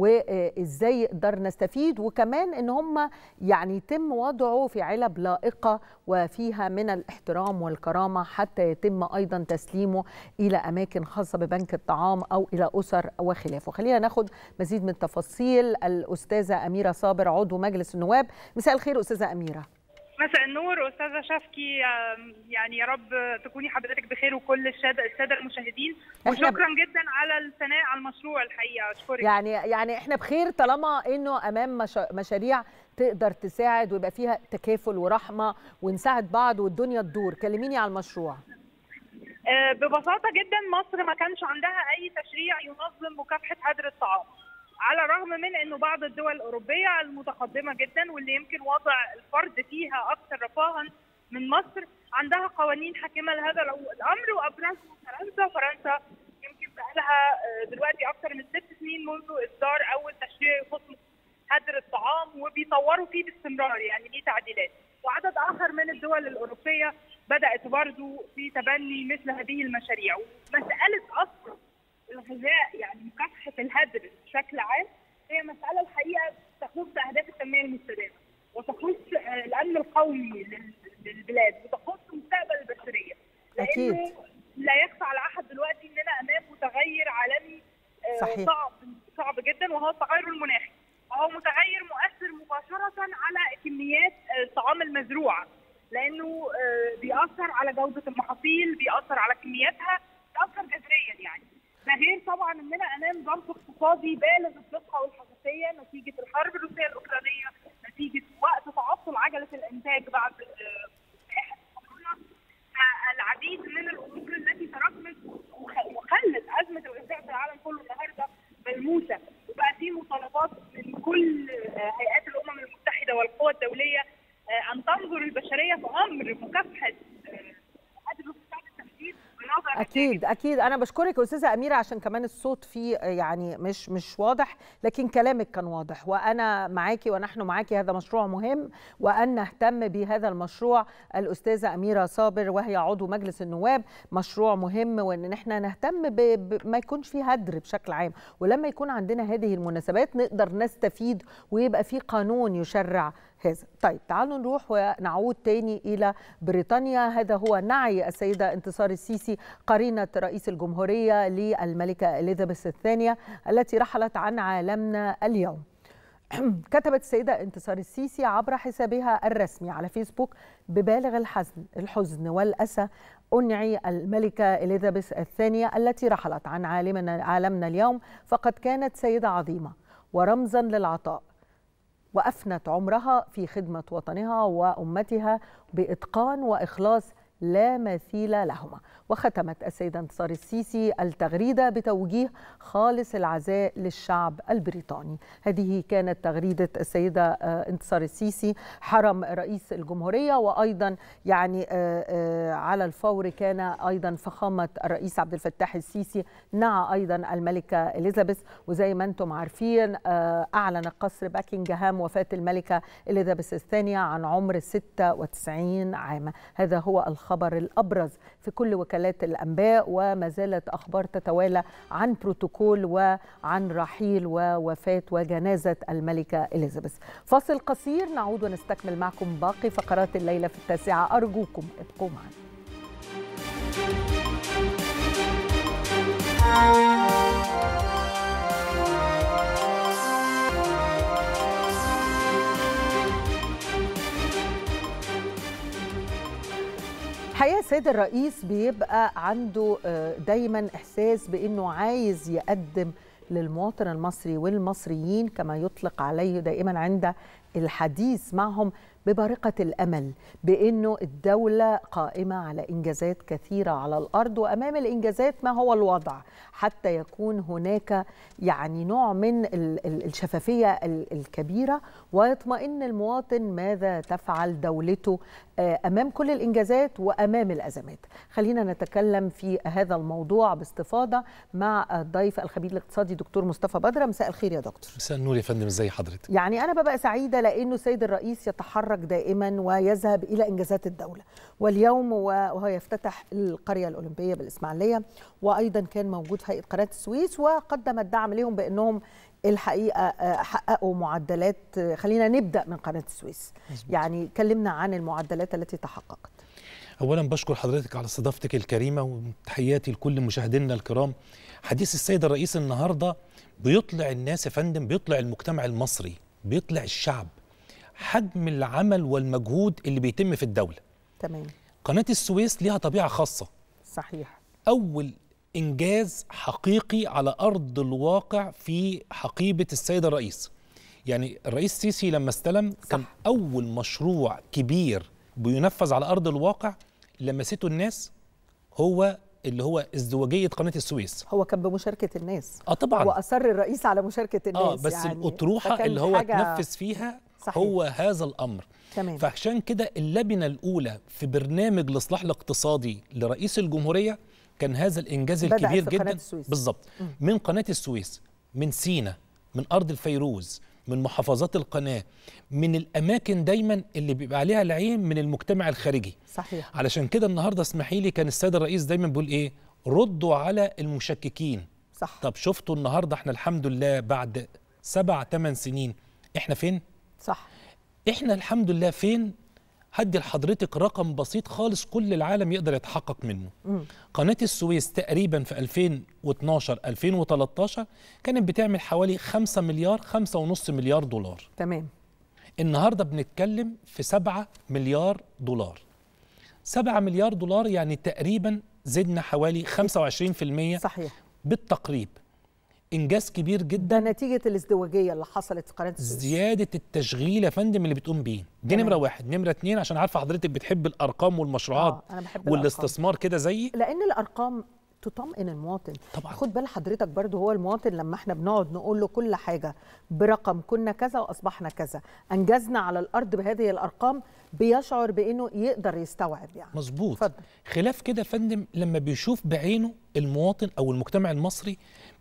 وازاي نقدر نستفيد وكمان ان هم يعني يتم وضعه في علب لائقه وفيها من الاحترام والكرامه حتى يتم ايضا تسليمه الى اماكن خاصه ببنك الطعام او الى اسر وخلافه خلينا ناخد مزيد من التفاصيل الاستاذه اميره صابر عضو مجلس النواب مساء الخير استاذه اميره مساء النور استاذه شفكي آم، يعني يا رب تكوني حضرتك بخير وكل الساده الساده المشاهدين إحنا ب- وشكرا جدا على الثناء على المشروع الحقيقه اشكرك يعني يعني احنا بخير طالما انه امام مشا- مشاريع تقدر تساعد ويبقى فيها تكافل ورحمه ونساعد بعض والدنيا تدور كلميني على المشروع آه، ببساطه جدا مصر ما كانش عندها اي تشريع ينظم مكافحه هدر الطعام على الرغم من انه بعض الدول الاوروبيه المتقدمه جدا واللي يمكن وضع الفرد فيها اكثر رفاها من مصر عندها قوانين حاكمه لهذا الامر وابرزها فرنسا فرنسا يمكن بقى لها آه، دلوقتي اكثر من ست سنين منذ اصدار اول تشريع يخص هدر الطعام وبيطوروا فيه باستمرار يعني ليه تعديلات وعدد اخر من الدول الاوروبيه بدات برضو في تبني مثل هذه المشاريع ومساله اصلا الغذاء يعني مكافحه سياسه الهدر بشكل عام هي مساله الحقيقه تخص اهداف التنميه المستدامه وتخص آه، الامن القومي لل- للبلاد وتخص مستقبل البشريه أكيد. لانه لا يخفى على احد دلوقتي اننا امام متغير عالمي آه، صحيح. صعب صعب جدا وهو التغير المناخي وهو متغير مؤثر مباشره على كميات آه، الطعام المزروعه لانه آه، بيأثر على جوده المحاصيل بيأثر على كمياتها بيأثر جذريا يعني ده غير طبعا اننا امام ظرف اقتصادي بالغ الدقه والحساسيه نتيجه الحرب الروسيه الاوكرانيه نتيجه وقت تعطل عجله الانتاج بعد آه، جائحه كورونا العديد من الامور التي تراكمت وخ- وخلت ازمه الغذاء في العالم كله النهارده ملموسه وبقى في مطالبات من كل آه، هيئات الامم المتحده والقوى الدوليه آه، ان تنظر البشريه في امر مكافحه آه، هذه الغذاء بالتحديد بنظر اكيد اكيد انا بشكرك يا استاذه اميره عشان كمان الصوت فيه يعني مش مش واضح لكن كلامك كان واضح وانا معاكي ونحن معاكي هذا مشروع مهم وان نهتم بهذا المشروع الاستاذه اميره صابر وهي عضو مجلس النواب مشروع مهم وان احنا نهتم ب... ب... ما يكونش فيه هدر بشكل عام ولما يكون عندنا هذه المناسبات نقدر نستفيد ويبقى في قانون يشرع هذا طيب تعالوا نروح ونعود تاني إلى بريطانيا هذا هو نعي السيدة انتصار السيسي قرينة رئيس الجمهورية للملكة إليزابيث الثانية التي رحلت عن عالمنا اليوم كتبت السيدة انتصار السيسي عبر حسابها الرسمي على فيسبوك ببالغ الحزن الحزن والأسى أنعي الملكة إليزابيث الثانية التي رحلت عن عالمنا عالمنا اليوم فقد كانت سيدة عظيمة ورمزا للعطاء وافنت عمرها في خدمه وطنها وامتها باتقان واخلاص لا مثيل لهما وختمت السيدة انتصار السيسي التغريدة بتوجيه خالص العزاء للشعب البريطاني هذه كانت تغريدة السيدة آه، انتصار السيسي حرم رئيس الجمهورية وأيضا يعني آه، آه، على الفور كان أيضا فخامة الرئيس عبد الفتاح السيسي نعى أيضا الملكة إليزابيث وزي ما أنتم عارفين آه، أعلن قصر باكنجهام وفاة الملكة إليزابيث الثانية عن عمر 96 عاما هذا هو الخبر الأبرز في كل وكالات الأنباء وما زالت أخبار تتوالى عن بروتوكول وعن رحيل ووفاة وجنازة الملكة إليزابيث فاصل قصير نعود ونستكمل معكم باقي فقرات الليلة في التاسعة أرجوكم ابقوا معنا الحقيقه السيد الرئيس بيبقى عنده آه، دايما احساس بانه عايز يقدم للمواطن المصري والمصريين كما يطلق عليه دائما عند الحديث معهم ببارقه الامل بانه الدوله قائمه على انجازات كثيره على الارض وامام الانجازات ما هو الوضع حتى يكون هناك يعني نوع من ال- ال- الشفافيه ال- الكبيره ويطمئن المواطن ماذا تفعل دولته آه، امام كل الانجازات وامام الازمات. خلينا نتكلم في هذا الموضوع باستفاضه مع الضيف الخبير الاقتصادي دكتور مصطفى بدره مساء الخير يا دكتور. مساء النور يا فندم ازي حضرتك يعني انا ببقى سعيده لانه السيد الرئيس يتحرك دائما ويذهب الى انجازات الدوله واليوم وهو يفتتح القريه الاولمبيه بالاسماعيليه وايضا كان موجود في هيئه قناه السويس وقدم الدعم لهم بانهم الحقيقه آه، حققوا معدلات آه، خلينا نبدا من قناه السويس يعني كلمنا عن المعدلات التي تحققت اولا بشكر حضرتك على استضافتك الكريمه وتحياتي لكل مشاهدينا الكرام حديث السيد الرئيس النهارده بيطلع الناس يا فندم بيطلع المجتمع المصري بيطلع الشعب حجم العمل والمجهود اللي بيتم في الدوله تمام قناه السويس ليها طبيعه خاصه صحيح اول انجاز حقيقي على ارض الواقع في حقيبه السيد الرئيس يعني الرئيس السيسي لما استلم صح. كان اول مشروع كبير بينفذ على ارض الواقع لمسته الناس هو اللي هو ازدواجيه قناه السويس هو كان بمشاركه الناس اه طبعا واصر الرئيس على مشاركه الناس اه بس يعني الاطروحه فكان اللي هو حاجة- تنفذ فيها صحيح. هو هذا الامر تمام فعشان كده اللبنه الاولى في برنامج الاصلاح الاقتصادي لرئيس الجمهوريه كان هذا الانجاز بدأت الكبير في قناة جدا السويس. بالظبط من قناه السويس من سينا من ارض الفيروز من محافظات القناه من الاماكن دايما اللي بيبقى عليها العين من المجتمع الخارجي صحيح علشان كده النهارده اسمحي لي كان السيد الرئيس دايما بيقول ايه ردوا على المشككين صح طب شفتوا النهارده احنا الحمد لله بعد سبع ثمان سنين احنا فين صح احنا الحمد لله فين هدي لحضرتك رقم بسيط خالص كل العالم يقدر يتحقق منه مم. قناة السويس تقريبا في 2012 2013 كانت بتعمل حوالي 5 مليار 5.5 مليار دولار تمام النهارده بنتكلم في 7 مليار دولار 7 مليار دولار يعني تقريبا زدنا حوالي 25% صحيح بالتقريب انجاز كبير جدا ده نتيجه الازدواجيه اللي حصلت في قناه السويس زياده التشغيل يا فندم اللي بتقوم بيه دي تمام. نمره واحد نمره اتنين عشان عارفه حضرتك بتحب الارقام والمشروعات آه، أنا بحب الأرقام. والاستثمار كده زيي لان الارقام تطمئن المواطن طبعا خد بال حضرتك برضو هو المواطن لما احنا بنقعد نقول له كل حاجه برقم كنا كذا واصبحنا كذا انجزنا على الارض بهذه الارقام بيشعر بانه يقدر يستوعب يعني مظبوط اتفضل خلاف كده يا فندم لما بيشوف بعينه المواطن او المجتمع المصري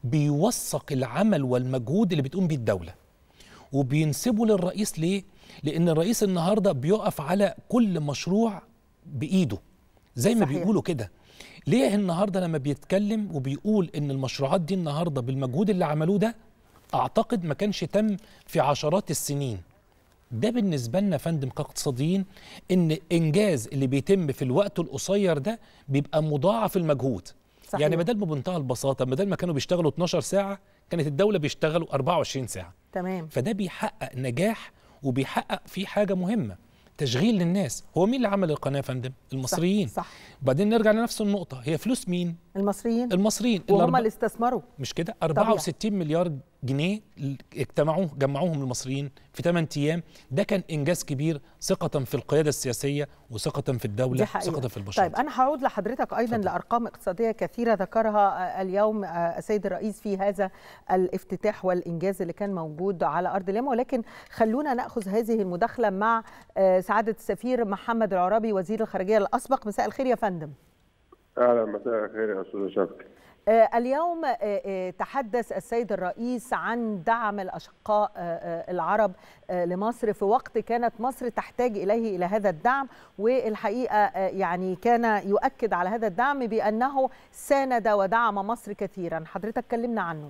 بيوثق العمل والمجهود اللي بتقوم بيه الدوله وبينسبه للرئيس ليه لان الرئيس النهارده بيقف على كل مشروع بايده زي ما صحيح. بيقولوا كده ليه النهارده لما بيتكلم وبيقول ان المشروعات دي النهارده بالمجهود اللي عملوه ده اعتقد ما كانش تم في عشرات السنين ده بالنسبه لنا يا فندم كاقتصاديين ان انجاز اللي بيتم في الوقت القصير ده بيبقى مضاعف المجهود صحيح. يعني بدل ما بمنتهى البساطه بدل ما كانوا بيشتغلوا 12 ساعه كانت الدوله بيشتغلوا 24 ساعه تمام فده بيحقق نجاح وبيحقق فيه حاجه مهمه تشغيل للناس هو مين اللي عمل القناه يا فندم المصريين صح, صح. وبعدين نرجع لنفس النقطه هي فلوس مين المصريين المصريين وهم الأربع- اللي استثمروا مش كده 64 مليار جنيه اجتمعوه جمعوهم المصريين في 8 ايام ده كان انجاز كبير ثقه في القياده السياسيه وثقه في الدوله دي حقيقة. ثقه في البشر طيب أنا هعود لحضرتك أيضا اتفضل. لأرقام اقتصادية كثيرة ذكرها آه، اليوم آه، السيد الرئيس في هذا الافتتاح والإنجاز اللي كان موجود على أرض اليمن ولكن خلونا نأخذ هذه المداخلة مع آه، سعادة السفير محمد العرابي وزير الخارجية الأسبق مساء الخير يا فندم اهلا مساء الخير يا استاذ شفقي آه، اليوم آه، آه، تحدث السيد الرئيس عن دعم الأشقاء آه، آه، العرب آه، لمصر في وقت كانت مصر تحتاج إليه إلى هذا الدعم والحقيقة آه، يعني كان يؤكد على هذا الدعم بأنه ساند ودعم مصر كثيرا حضرتك كلمنا عنه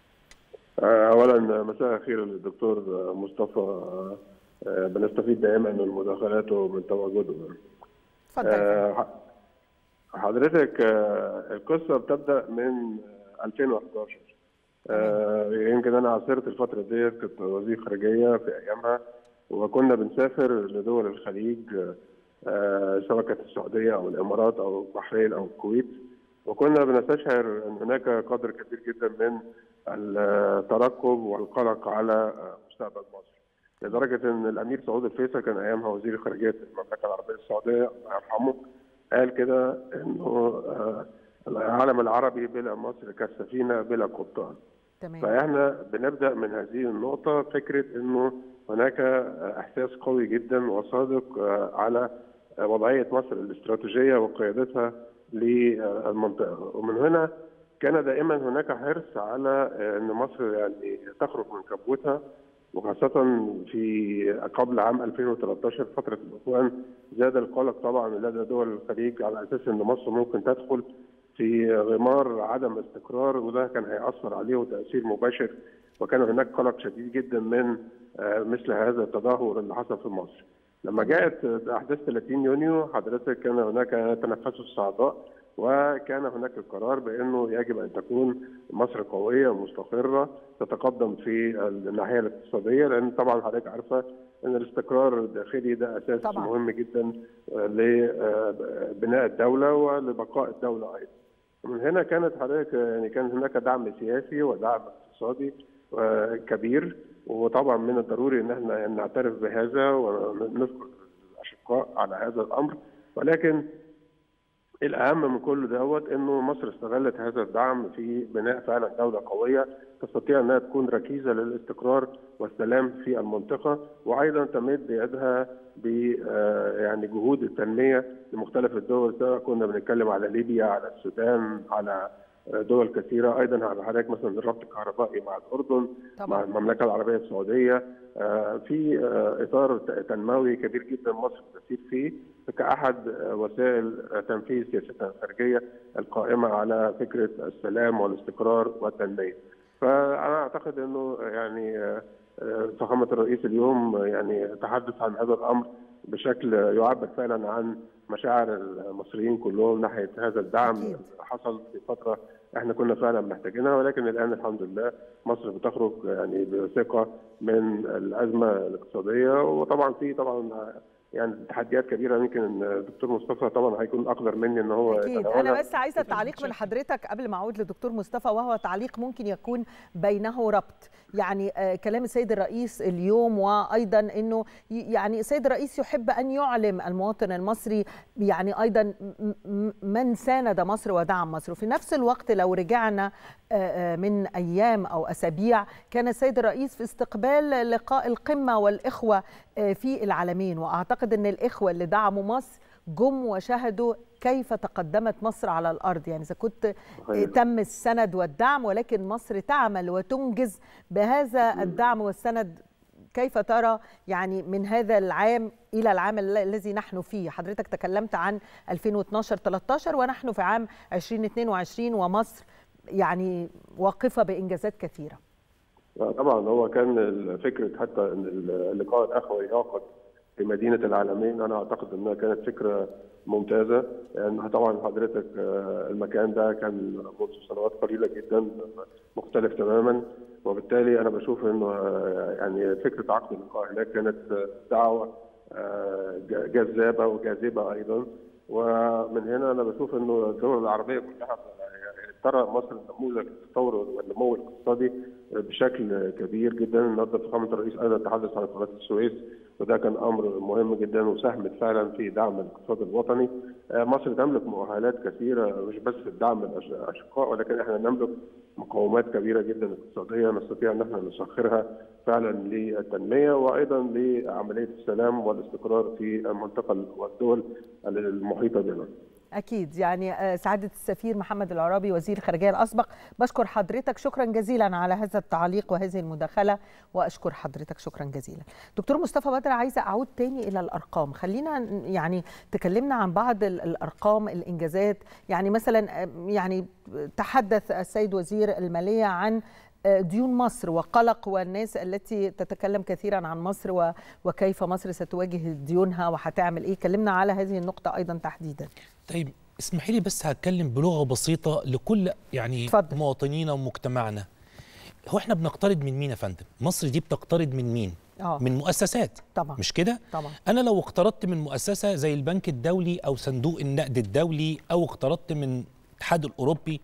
آه، اولا مساء الخير للدكتور مصطفى آه، بنستفيد دائما من مداخلاته ومن تواجده اتفضل يا فندم. آه، ح- حضرتك آه، القصه بتبدا من 2011 آه، يمكن انا عاصرت الفتره ديت كنت وزير خارجيه في ايامها وكنا بنسافر لدول الخليج آه، سواء كانت السعوديه او الامارات او البحرين او الكويت وكنا بنستشعر ان هناك قدر كبير جدا من الترقب والقلق على مستقبل مصر لدرجه ان الامير سعود الفيصل كان ايامها وزير خارجيه المملكه العربيه السعوديه الله يرحمه قال كده انه آه، العالم العربي بلا مصر كالسفينه بلا قبطان تمام فاحنا بنبدا من هذه النقطه فكره انه هناك احساس قوي جدا وصادق على وضعيه مصر الاستراتيجيه وقيادتها للمنطقه ومن هنا كان دائما هناك حرص على ان مصر يعني تخرج من كبوتها وخاصة في قبل عام 2013 فترة الإخوان زاد القلق طبعا لدى دول الخليج على أساس أن مصر ممكن تدخل في غمار عدم استقرار وده كان هيأثر عليه تأثير مباشر وكان هناك قلق شديد جدا من آه، مثل هذا التدهور اللي حصل في مصر. لما جاءت أحداث 30 يونيو حضرتك كان هناك تنفس الصعداء وكان هناك القرار بانه يجب ان تكون مصر قويه ومستقره تتقدم في الناحيه الاقتصاديه لان طبعا حضرتك عارفه ان الاستقرار الداخلي ده اساس طبعاً. مهم جدا آه، لبناء الدوله ولبقاء الدوله ايضا. من هنا كانت حضرتك يعني كان هناك دعم سياسي ودعم اقتصادي آه، كبير وطبعا من الضروري ان احنا نعترف بهذا ونذكر الاشقاء على هذا الامر ولكن الاهم من كل دوت انه مصر استغلت هذا الدعم في بناء فعلا دوله قويه تستطيع انها تكون ركيزه للاستقرار والسلام في المنطقه وايضا تمد يدها ب آه، يعني جهود التنميه لمختلف الدول سواء كنا بنتكلم على ليبيا على السودان على آه، دول كثيره ايضا على حضرتك مثلا الربط الكهربائي مع الاردن مع طبعا المملكه العربيه السعوديه آه، في آه، اطار ت- تنموي كبير جدا مصر تسير فيه كأحد وسائل تنفيذ سياستنا الخارجية القائمة على فكرة السلام والاستقرار والتنمية فأنا أعتقد أنه يعني فخامة الرئيس اليوم يعني تحدث عن هذا الأمر بشكل يعبر فعلا عن مشاعر المصريين كلهم ناحية هذا الدعم أكيد. حصل في فترة احنا كنا فعلا محتاجينها ولكن الآن الحمد لله مصر بتخرج يعني بثقة من الأزمة الاقتصادية وطبعا في طبعا يعني تحديات كبيرة يمكن الدكتور مصطفى طبعا هيكون أقدر مني إن هو أكيد يتناولها. أنا بس عايزة تعليق من حضرتك قبل ما أعود للدكتور مصطفى وهو تعليق ممكن يكون بينه ربط يعني آه، كلام السيد الرئيس اليوم وأيضا أنه ي- يعني السيد الرئيس يحب أن يعلم المواطن المصري يعني أيضا م- م- من ساند مصر ودعم مصر وفي نفس الوقت لو رجعنا آه، آه، من أيام أو أسابيع كان السيد الرئيس في استقبال لقاء القمة والإخوة آه، في العالمين وأعتقد أن الإخوة اللي دعموا مصر جم وشاهدوا كيف تقدمت مصر على الارض يعني اذا كنت صحيح. تم السند والدعم ولكن مصر تعمل وتنجز بهذا الدعم والسند كيف ترى يعني من هذا العام الى العام ال- الذي نحن فيه حضرتك تكلمت عن 2012 13 ونحن في عام 2022 ومصر يعني واقفه بانجازات كثيره طبعا هو كان ال- فكره حتى ان اللقاء الاخوي يعقد في مدينه العالمين انا اعتقد انها كانت فكره ممتازه لان طبعا حضرتك آه، المكان ده كان منذ سنوات قليله جدا مختلف تماما وبالتالي انا بشوف انه آه، يعني فكره عقد اللقاء هناك كانت آه، دعوه آه، ج- جذابه وجاذبه ايضا ومن هنا انا بشوف انه الدول العربيه كلها يعني ترى مصر نموذج التطور والنمو الاقتصادي بشكل كبير جدا النهارده فخامه الرئيس ايضا تحدث عن قناه السويس وده كان امر مهم جدا وساهمت فعلا في دعم الاقتصاد الوطني آه، مصر تملك مؤهلات كثيره مش بس في الدعم الاشقاء ولكن احنا نملك مقومات كبيره جدا اقتصاديه نستطيع ان احنا نسخرها فعلا للتنميه وايضا لعمليه السلام والاستقرار في المنطقه والدول المحيطه بنا. أكيد يعني آه، سعادة السفير محمد العرابي وزير الخارجية الأسبق بشكر حضرتك شكرا جزيلا على هذا التعليق وهذه المداخلة وأشكر حضرتك شكرا جزيلا دكتور مصطفى بدر عايزة أعود تاني إلى الأرقام خلينا ن- يعني تكلمنا عن بعض ال- الأرقام الإنجازات يعني مثلا آه، يعني تحدث السيد وزير المالية عن آه، ديون مصر وقلق والناس التي تتكلم كثيرا عن مصر و- وكيف مصر ستواجه ديونها وهتعمل ايه كلمنا على هذه النقطة أيضا تحديدا طيب اسمحي لي بس هتكلم بلغه بسيطه لكل يعني اتفضل. مواطنينا ومجتمعنا هو احنا بنقترض من مين يا فندم مصر دي بتقترض من مين اه من مؤسسات طبعا مش كده طبعا انا لو اقترضت من مؤسسه زي البنك الدولي او صندوق النقد الدولي او اقترضت من الاتحاد الاوروبي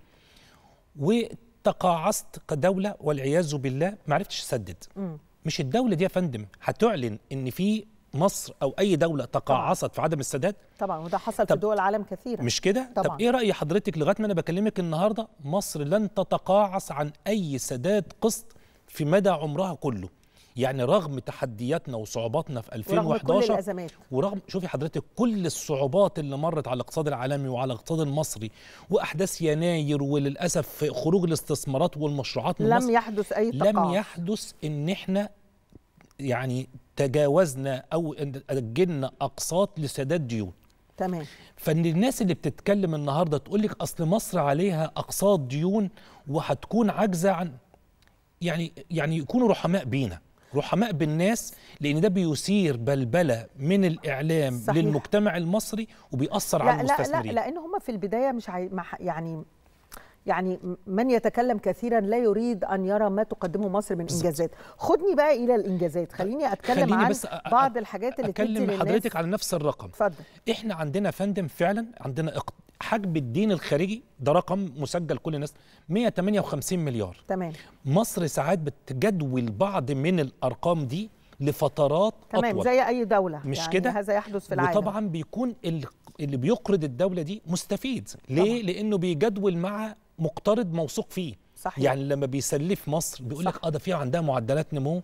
وتقاعست كدوله والعياذ بالله ما عرفتش اسدد مم. مش الدوله دي يا فندم هتعلن ان في مصر او اي دوله تقاعست في عدم السداد طبعا وده حصل في طب دول العالم كثيرا مش كده طبعاً. طب ايه راي حضرتك لغايه ما انا بكلمك النهارده مصر لن تتقاعس عن اي سداد قسط في مدى عمرها كله يعني رغم تحدياتنا وصعوباتنا في ورغم 2011 كل الازمات ورغم شوفي حضرتك كل الصعوبات اللي مرت على الاقتصاد العالمي وعلى الاقتصاد المصري واحداث يناير وللاسف خروج الاستثمارات والمشروعات من لم مصر يحدث اي لم تقاعس يحدث ان احنا يعني تجاوزنا او إن اجلنا اقساط لسداد ديون تمام فان الناس اللي بتتكلم النهارده تقول لك اصل مصر عليها اقساط ديون وهتكون عاجزه عن يعني يعني يكونوا رحماء بينا رحماء بالناس لان ده بيثير بلبله من الاعلام صحيح. للمجتمع المصري وبيأثر على لا لا لا المستثمرين لان هم في البدايه مش عاي... مح... يعني يعني من يتكلم كثيرا لا يريد ان يرى ما تقدمه مصر من بالظبط. انجازات خدني بقى الى الانجازات خليني اتكلم خليني عن بس أ- بعض أ- الحاجات اللي تدي اكلم للناس حضرتك على نفس الرقم اتفضل احنا عندنا فندم فعلا عندنا اق- حجم الدين الخارجي ده رقم مسجل كل الناس 158 مليار تمام مصر ساعات بتجدول بعض من الارقام دي لفترات تمام اطول زي اي دوله مش يعني كده؟ هذا يحدث في العالم وطبعا بيكون ال- اللي بيقرض الدوله دي مستفيد ليه طبعاً. لانه بيجدول مع مقترض موثوق فيه صحيح يعني لما بيسلف مصر بيقول لك صح. اه ده في عندها معدلات نمو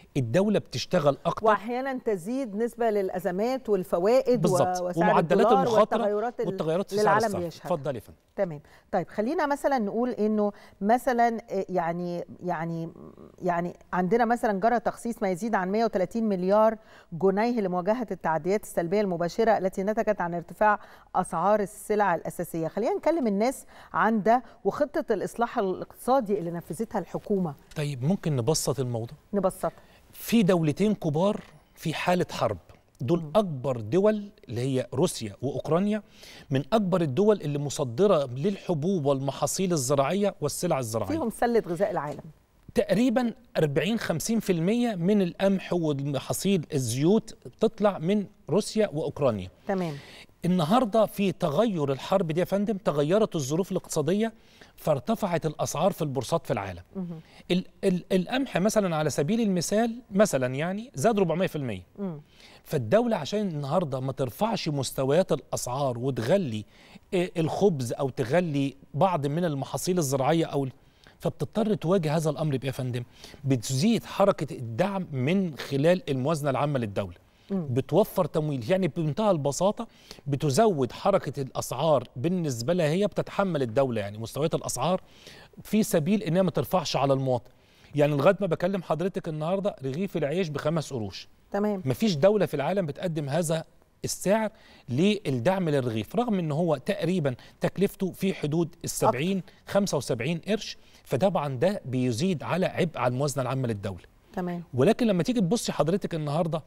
الدوله بتشتغل اكتر واحيانا تزيد نسبه للازمات والفوائد بالظبط و- وسعر ومعدلات الدولار المخاطره والتغيرات ال- والتغيرات في اللي سعر العالم الصرف بيشهدها. اتفضل يا فندم تمام طيب خلينا مثلا نقول انه مثلا آه، يعني يعني يعني عندنا مثلا جرى تخصيص ما يزيد عن 130 مليار جنيه لمواجهه التعديات السلبيه المباشره التي نتجت عن ارتفاع اسعار السلع الاساسيه خلينا نكلم الناس عن ده وخطه الاصلاح الاقتصادي اللي نفذتها الحكومه طيب ممكن نبسط الموضوع نبسطها في دولتين كبار في حالة حرب دول أكبر دول اللي هي روسيا وأوكرانيا من أكبر الدول اللي مصدرة للحبوب والمحاصيل الزراعية والسلع الزراعية فيهم سله غذاء العالم تقريبا 40 50% من القمح والمحاصيل الزيوت تطلع من روسيا وأوكرانيا تمام النهارده في تغير الحرب دي يا فندم تغيرت الظروف الاقتصاديه فارتفعت الاسعار في البورصات في العالم. ال ال القمح مثلا على سبيل المثال مثلا يعني زاد 400%. مم. فالدوله عشان النهارده ما ترفعش مستويات الاسعار وتغلي آه، الخبز او تغلي بعض من المحاصيل الزراعيه او ال- فبتضطر تواجه هذا الامر بايه يا فندم؟ بتزيد حركه الدعم من خلال الموازنه العامه للدوله. بتوفر تمويل يعني بمنتهى البساطه بتزود حركه الاسعار بالنسبه لها هي بتتحمل الدوله يعني مستويات الاسعار في سبيل انها ما ترفعش على المواطن يعني لغايه ما بكلم حضرتك النهارده رغيف العيش بخمس قروش تمام مفيش دولة في العالم بتقدم هذا السعر للدعم للرغيف رغم ان هو تقريبا تكلفته في حدود السبعين خمسة وسبعين قرش فطبعا ده بيزيد على عبء على الموازنة العامة للدولة تمام ولكن لما تيجي تبصي حضرتك النهارده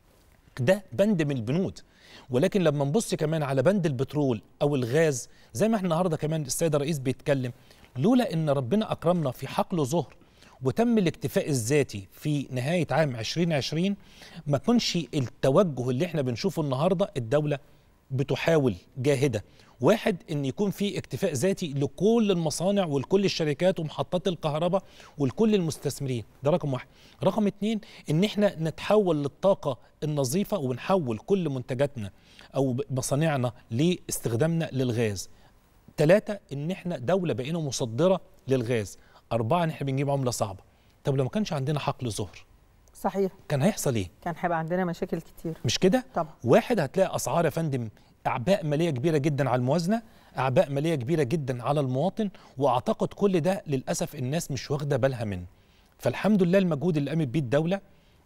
ده بند من البنود ولكن لما نبص كمان على بند البترول او الغاز زي ما احنا النهارده كمان السيد الرئيس بيتكلم لولا ان ربنا اكرمنا في حقل ظهر وتم الاكتفاء الذاتي في نهايه عام 2020 ما كنش التوجه اللي احنا بنشوفه النهارده الدوله بتحاول جاهده واحد ان يكون في اكتفاء ذاتي لكل المصانع ولكل الشركات ومحطات الكهرباء ولكل المستثمرين ده رقم واحد رقم اتنين ان احنا نتحول للطاقة النظيفة ونحول كل منتجاتنا او مصانعنا لاستخدامنا للغاز ثلاثة ان احنا دولة بقينا مصدرة للغاز أربعة ان احنا بنجيب عملة صعبة طب لو ما كانش عندنا حقل ظهر صحيح كان هيحصل ايه كان هيبقى عندنا مشاكل كتير مش كده طبعا واحد هتلاقي اسعار يا فندم اعباء ماليه كبيره جدا على الموازنه اعباء ماليه كبيره جدا على المواطن واعتقد كل ده للاسف الناس مش واخده بالها منه فالحمد لله المجهود اللي قامت بيه الدوله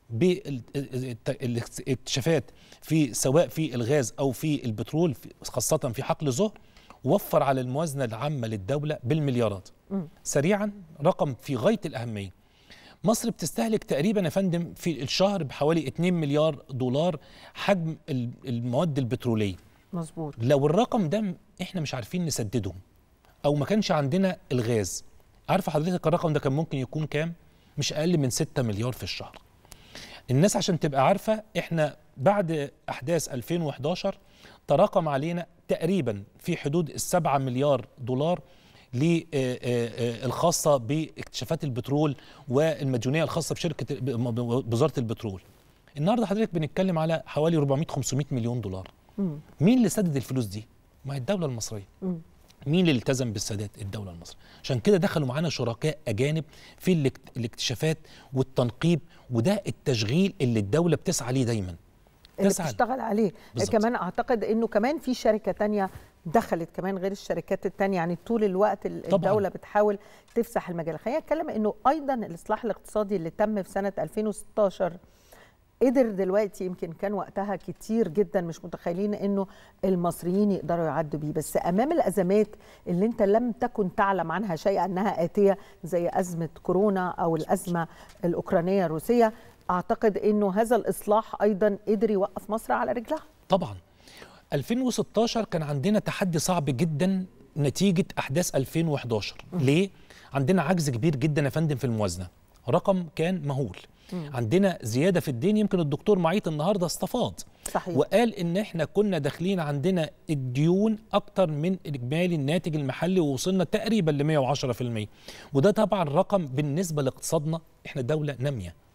بالاكتشافات في سواء في الغاز او في البترول في- خاصه في حقل ظهر وفر على الموازنه العامه للدوله بالمليارات مم. سريعا رقم في غايه الاهميه مصر بتستهلك تقريبا يا فندم في الشهر بحوالي 2 مليار دولار حجم ال- المواد البتروليه مظبوط لو الرقم ده م- احنا مش عارفين نسدده او ما كانش عندنا الغاز عارفه حضرتك الرقم ده كان ممكن يكون كام مش اقل من 6 مليار في الشهر الناس عشان تبقى عارفه احنا بعد احداث 2011 تراكم علينا تقريبا في حدود السبعة مليار دولار ل- آه، آه، آه، الخاصة باكتشافات البترول والمديونية الخاصة بشركة ب- ب- بوزارة البترول النهاردة حضرتك بنتكلم على حوالي 400 500 مليون دولار مم. مين اللي سدد الفلوس دي؟ ما هي الدولة المصرية مم. مين اللي التزم بالسداد الدولة المصرية عشان كده دخلوا معانا شركاء أجانب في الاكت- الاكتشافات والتنقيب وده التشغيل اللي الدولة بتسعى ليه دايما اللي تسعى بتشتغل عليه بالظبط. كمان اعتقد انه كمان في شركه تانية دخلت كمان غير الشركات التانية يعني طول الوقت ال- طبعاً. الدولة بتحاول تفسح المجال خلينا نتكلم انه ايضا الاصلاح الاقتصادي اللي تم في سنة 2016 قدر دلوقتي يمكن كان وقتها كتير جدا مش متخيلين انه المصريين يقدروا يعدوا بيه بس امام الازمات اللي انت لم تكن تعلم عنها شيئا انها اتيه زي ازمه كورونا او الازمه الاوكرانيه الروسيه اعتقد انه هذا الاصلاح ايضا قدر يوقف مصر على رجلها طبعا 2016 كان عندنا تحدي صعب جدا نتيجة أحداث 2011 ليه؟ عندنا عجز كبير جدا يا فندم في الموازنة رقم كان مهول عندنا زيادة في الدين يمكن الدكتور معيط النهاردة استفاض صحيح وقال ان احنا كنا داخلين عندنا الديون اكتر من اجمالي الناتج المحلي ووصلنا تقريبا ل 110% وده طبعا رقم بالنسبه لاقتصادنا احنا دوله ناميه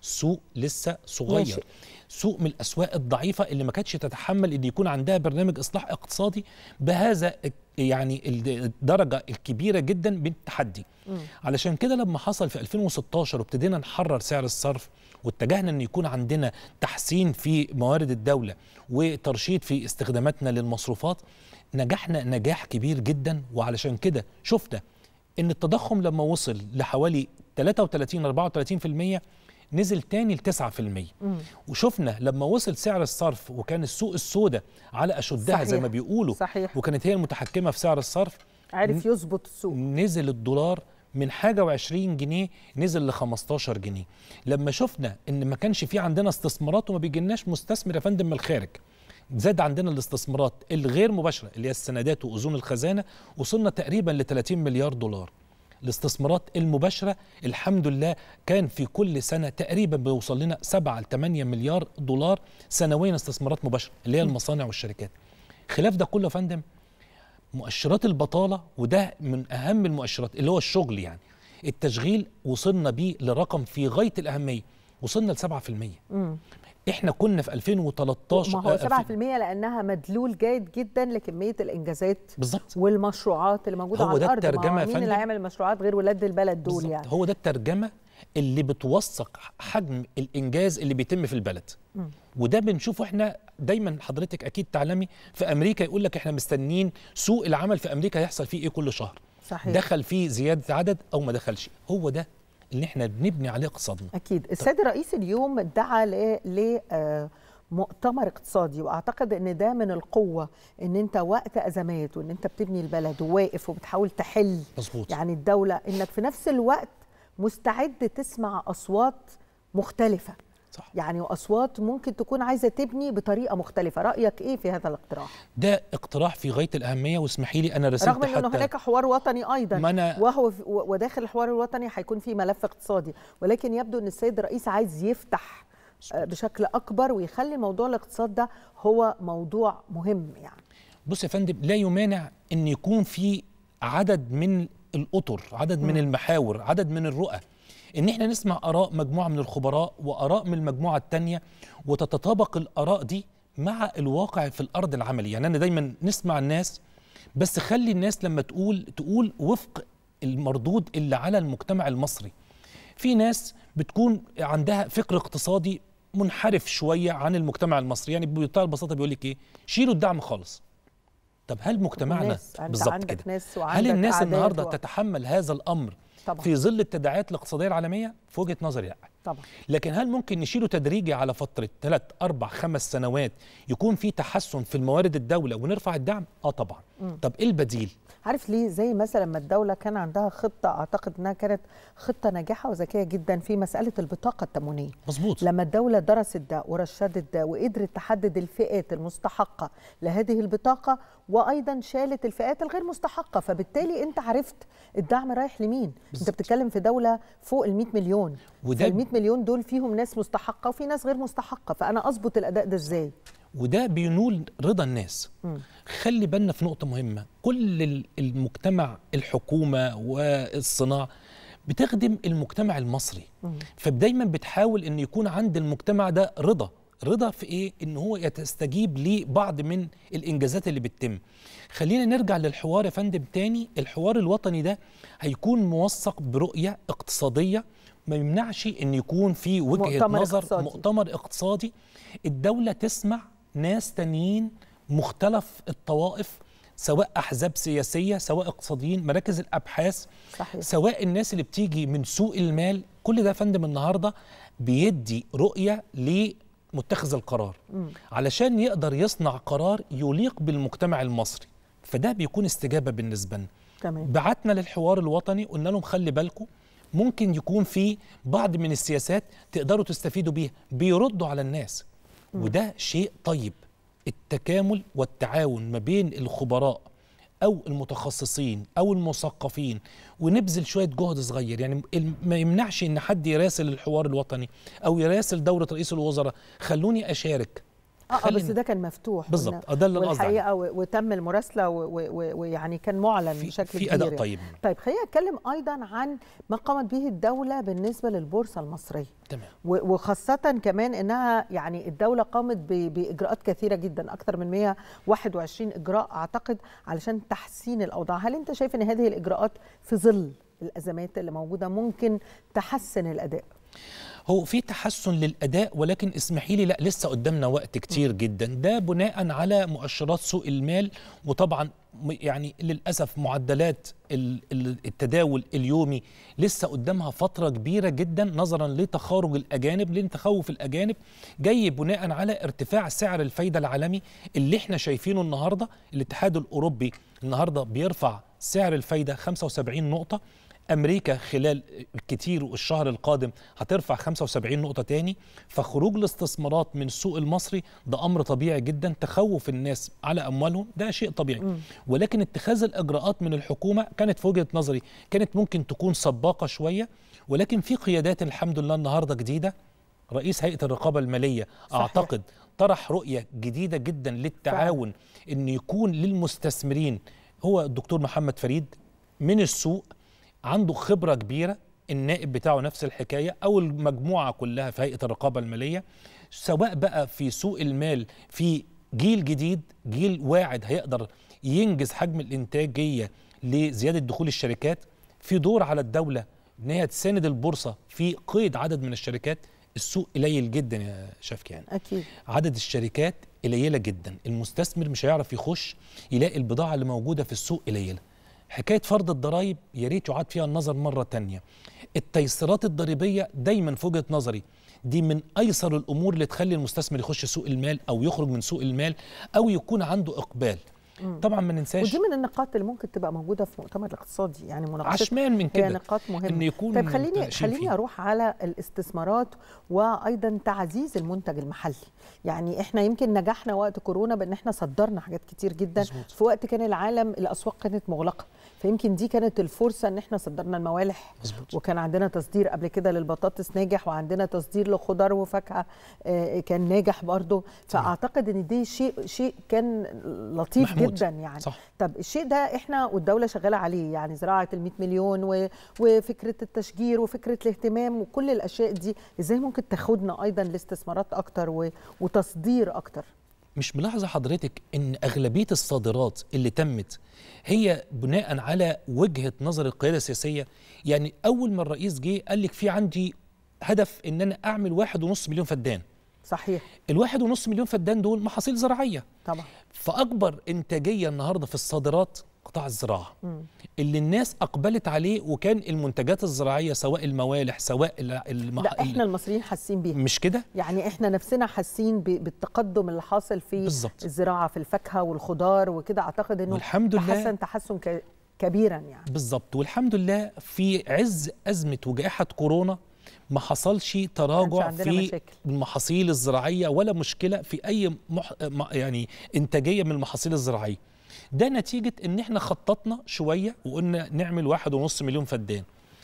سوق لسه صغير ناشئ. سوق من الاسواق الضعيفه اللي ما كانتش تتحمل ان يكون عندها برنامج اصلاح اقتصادي بهذا يعني الدرجه الكبيره جدا من التحدي علشان كده لما حصل في 2016 وابتدينا نحرر سعر الصرف واتجهنا ان يكون عندنا تحسين في موارد الدوله وترشيد في استخداماتنا للمصروفات نجحنا نجاح كبير جدا وعلشان كده شفنا ان التضخم لما وصل لحوالي 33 34% نزل تاني ل 9% وشفنا لما وصل سعر الصرف وكان السوق السوداء على اشدها زي صحيح. ما بيقولوا صحيح. وكانت هي المتحكمه في سعر الصرف عرف يظبط السوق نزل الدولار من حاجه و20 جنيه نزل ل 15 جنيه لما شفنا ان ما كانش في عندنا استثمارات وما بيجيلناش مستثمر يا فندم من الخارج زاد عندنا الاستثمارات الغير مباشره اللي هي السندات واذون الخزانه وصلنا تقريبا ل 30 مليار دولار الاستثمارات المباشره الحمد لله كان في كل سنه تقريبا بيوصل لنا 7 ل 8 مليار دولار سنويا استثمارات مباشره اللي هي المصانع والشركات خلاف ده كله يا فندم مؤشرات البطاله وده من اهم المؤشرات اللي هو الشغل يعني التشغيل وصلنا بيه لرقم في غايه الاهميه وصلنا ل 7% احنا كنا في 2013 ما هو 7% لانها مدلول جيد جدا لكميه الانجازات بالظبط والمشروعات اللي موجوده هو على ده الارض الترجمة ما يا هو مين اللي فندم؟ هيعمل المشروعات غير ولاد البلد دول بالظبط. يعني هو ده الترجمه اللي بتوثق حجم الانجاز اللي بيتم في البلد وده بنشوفه احنا دايما حضرتك اكيد تعلمي في امريكا يقول لك احنا مستنيين سوق العمل في امريكا هيحصل فيه ايه كل شهر صحيح دخل فيه زياده عدد او ما دخلش هو ده اللي احنا بنبني عليه اقتصادنا اكيد السيد الرئيس اليوم دعا ل ل آه، مؤتمر اقتصادي واعتقد ان ده من القوه ان انت وقت ازمات وان انت بتبني البلد وواقف وبتحاول تحل مظبوط يعني الدوله انك في نفس الوقت مستعد تسمع اصوات مختلفه صح يعني واصوات ممكن تكون عايزه تبني بطريقه مختلفه رايك ايه في هذا الاقتراح ده اقتراح في غايه الاهميه واسمحي لي انا رسلت رغم انه حتى هناك حوار وطني ايضا ما أنا- وهو في- و- وداخل الحوار الوطني هيكون في ملف اقتصادي ولكن يبدو ان السيد الرئيس عايز يفتح آه، بشكل اكبر ويخلي موضوع الاقتصاد ده هو موضوع مهم يعني بص يا فندم لا يمانع ان يكون في عدد من الاطر عدد من المحاور عدد من الرؤى ان احنا نسمع اراء مجموعه من الخبراء واراء من المجموعه الثانيه وتتطابق الاراء دي مع الواقع في الارض العملي يعني انا دايما نسمع الناس بس خلي الناس لما تقول تقول وفق المردود اللي على المجتمع المصري في ناس بتكون عندها فكر اقتصادي منحرف شويه عن المجتمع المصري يعني بمنتهى البساطه بيقول لك ايه شيلوا الدعم خالص طب هل مجتمعنا الناس، أنت بالظبط عندك كده ناس هل وعندك الناس أعداد النهارده و- تتحمل هذا الامر طبعا في ظل التداعيات الاقتصاديه العالميه في وجهه نظري لا طبعا لكن هل ممكن نشيله تدريجي على فتره ثلاث اربع خمس سنوات يكون في تحسن في الموارد الدوله ونرفع الدعم اه طبعا طب ايه البديل عارف ليه زي مثلا ما الدولة كان عندها خطة أعتقد أنها كانت خطة ناجحة وذكية جدا في مسألة البطاقة التموينية مظبوط لما الدولة درست ده ورشدت ده وقدرت تحدد الفئات المستحقة لهذه البطاقة وأيضا شالت الفئات الغير مستحقة فبالتالي أنت عرفت الدعم رايح لمين أنت بتتكلم في دولة فوق ال 100 مليون وده- وده ال 100 مليون دول فيهم ناس مستحقة وفي ناس غير مستحقة فأنا أظبط الأداء ده إزاي وده بينول رضا الناس مم. خلي بالنا في نقطة مهمة كل ال- المجتمع الحكومة والصناعة بتخدم المجتمع المصري مم. فدايما بتحاول ان يكون عند المجتمع ده رضا رضا في ايه ان هو يستجيب لبعض من الانجازات اللي بتتم خلينا نرجع للحوار يا فندم تاني الحوار الوطني ده هيكون موثق برؤية اقتصادية ما يمنعش ان يكون في وجهة مؤتمر نظر اقتصادي. مؤتمر اقتصادي الدولة تسمع ناس تانيين مختلف الطوائف سواء احزاب سياسيه سواء اقتصاديين مراكز الابحاث صحيح سواء الناس اللي بتيجي من سوق المال كل ده يا فندم النهارده بيدي رؤيه لمتخذ القرار مم. علشان يقدر يصنع قرار يليق بالمجتمع المصري فده بيكون استجابه بالنسبه لنا تمام بعتنا للحوار الوطني قلنا لهم خلي بالكم ممكن يكون في بعض من السياسات تقدروا تستفيدوا بيها بيردوا على الناس وده شيء طيب التكامل والتعاون ما بين الخبراء او المتخصصين او المثقفين ونبذل شويه جهد صغير يعني ال- ما يمنعش ان حد يراسل الحوار الوطني او يراسل دوره رئيس الوزراء خلوني اشارك اه خلي بس ده كان مفتوح بالظبط، وإن- آه، ده اللي أنا قصدي عليه. والحقيقه و- وتم المراسله و- و- و- ويعني كان معلن في, بشكل في كبير اداء يعني. طيب طيب خلينا نتكلم ايضا عن ما قامت به الدوله بالنسبه للبورصه المصريه تمام و- وخاصة كمان انها يعني الدولة قامت ب- باجراءات كثيرة جدا اكثر من 121 اجراء اعتقد علشان تحسين الاوضاع، هل انت شايف ان هذه الاجراءات في ظل الازمات اللي موجودة ممكن تحسن الاداء؟ هو في تحسن للاداء ولكن اسمحي لي لا لسه قدامنا وقت كتير جدا ده بناء على مؤشرات سوق المال وطبعا م- يعني للاسف معدلات ال- ال- التداول اليومي لسه قدامها فتره كبيره جدا نظرا لتخارج الاجانب لان تخوف الاجانب جاي بناء على ارتفاع سعر الفايده العالمي اللي احنا شايفينه النهارده الاتحاد الاوروبي النهارده بيرفع سعر الفايده 75 نقطه امريكا خلال كتير والشهر القادم هترفع 75 نقطه تاني فخروج الاستثمارات من السوق المصري ده امر طبيعي جدا تخوف الناس على اموالهم ده شيء طبيعي ولكن اتخاذ الاجراءات من الحكومه كانت في وجهه نظري كانت ممكن تكون سباقه شويه ولكن في قيادات الحمد لله النهارده جديده رئيس هيئه الرقابه الماليه صحيح. اعتقد طرح رؤيه جديده جدا للتعاون ان يكون للمستثمرين هو الدكتور محمد فريد من السوق عنده خبره كبيره النائب بتاعه نفس الحكايه او المجموعه كلها في هيئه الرقابه الماليه سواء بقى في سوق المال في جيل جديد جيل واعد هيقدر ينجز حجم الانتاجيه لزياده دخول الشركات في دور على الدوله ان هي تساند البورصه في قيد عدد من الشركات السوق قليل جدا يا شفكي اكيد عدد الشركات قليله جدا المستثمر مش هيعرف يخش يلاقي البضاعه اللي موجوده في السوق قليله حكايه فرض الضرائب يا ريت يعاد فيها النظر مره تانية التيسيرات الضريبيه دايما في وجهه نظري دي من ايسر الامور اللي تخلي المستثمر يخش سوق المال او يخرج من سوق المال او يكون عنده اقبال طبعا ما ننساش ودي من النقاط اللي ممكن تبقى موجودة في مؤتمر الاقتصادي يعني مناقشة عشمان من هي كده نقاط مهمة ان يكون طيب خليني متناقشين خليني فيه. اروح على الاستثمارات وايضا تعزيز المنتج المحلي يعني احنا يمكن نجحنا وقت كورونا بان احنا صدرنا حاجات كتير جدا مظبوط. في وقت كان العالم الاسواق كانت مغلقه فيمكن دي كانت الفرصه ان احنا صدرنا الموالح مظبوط. وكان عندنا تصدير قبل كده للبطاطس ناجح وعندنا تصدير لخضار وفاكهه آه، كان ناجح برضو فاعتقد ان دي شيء شيء كان لطيف محمود. جدا يعني صح. طب الشيء ده احنا والدوله شغاله عليه يعني زراعه ال 100 مليون و... وفكره التشجير وفكره الاهتمام وكل الاشياء دي ازاي ممكن تاخدنا ايضا لاستثمارات اكتر و... وتصدير اكتر مش ملاحظه حضرتك ان اغلبيه الصادرات اللي تمت هي بناء على وجهه نظر القياده السياسيه يعني اول ما الرئيس جه قال لك في عندي هدف ان انا اعمل واحد ونص مليون فدان صحيح الواحد ونص مليون فدان دول محاصيل زراعيه طبعا فاكبر انتاجيه النهارده في الصادرات قطاع الزراعه اللي الناس اقبلت عليه وكان المنتجات الزراعيه سواء الموالح سواء ال- المح... لا احنا المصريين حاسين بيها مش كده يعني احنا نفسنا حاسين ب... بالتقدم اللي حاصل في بالظبط. الزراعه في الفاكهه والخضار وكده اعتقد انه والحمد لله. تحسن تحسن ك... كبيرا يعني بالظبط والحمد لله في عز أزمة وجائحة كورونا ما حصلش تراجع عندنا في مشاكل. المحاصيل الزراعية ولا مشكلة في أي مح... م- يعني إنتاجية من المحاصيل الزراعية ده نتيجة إن إحنا خططنا شوية وقلنا نعمل واحد ونص مليون فدان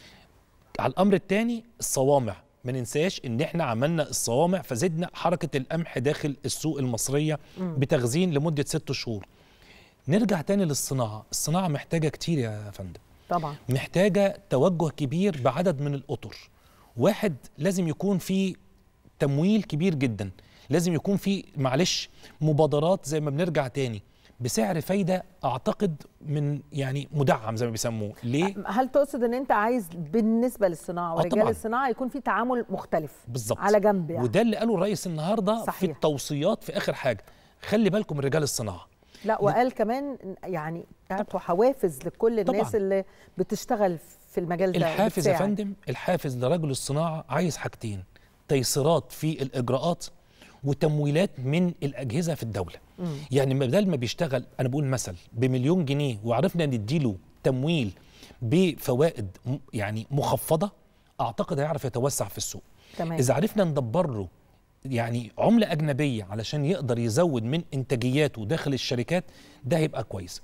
على الأمر الثاني الصوامع ما ننساش إن إحنا عملنا الصوامع فزدنا حركة القمح داخل السوق المصرية بتخزين لمدة ست شهور نرجع تاني للصناعة الصناعة محتاجة كتير يا فندم طبعا محتاجة توجه كبير بعدد من الأطر واحد لازم يكون في تمويل كبير جدا لازم يكون في معلش مبادرات زي ما بنرجع تاني بسعر فايدة أعتقد من يعني مدعم زي ما بيسموه ليه؟ هل تقصد ان انت عايز بالنسبه للصناعه ورجال طبعاً. الصناعه يكون في تعامل مختلف بالظبط على جنب يعني وده اللي قاله الرئيس النهاردة في صحيح. التوصيات في آخر حاجة خلي بالكم من رجال الصناعة لا وقال كمان يعني اعطوا حوافز لكل الناس طبعاً. اللي بتشتغل في المجال ده الحافز يا بتساعد. فندم الحافز لرجل الصناعة عايز حاجتين تيسيرات في الإجراءات وتمويلات من الأجهزة في الدولة يعني بدل ما بيشتغل أنا بقول مثل بمليون جنيه وعرفنا نديله تمويل بفوائد م- يعني مخفضة أعتقد هيعرف يتوسع في السوق تمام. إذا عرفنا ندبر له يعني عملة أجنبية علشان يقدر يزود من إنتاجياته داخل الشركات ده هيبقى كويس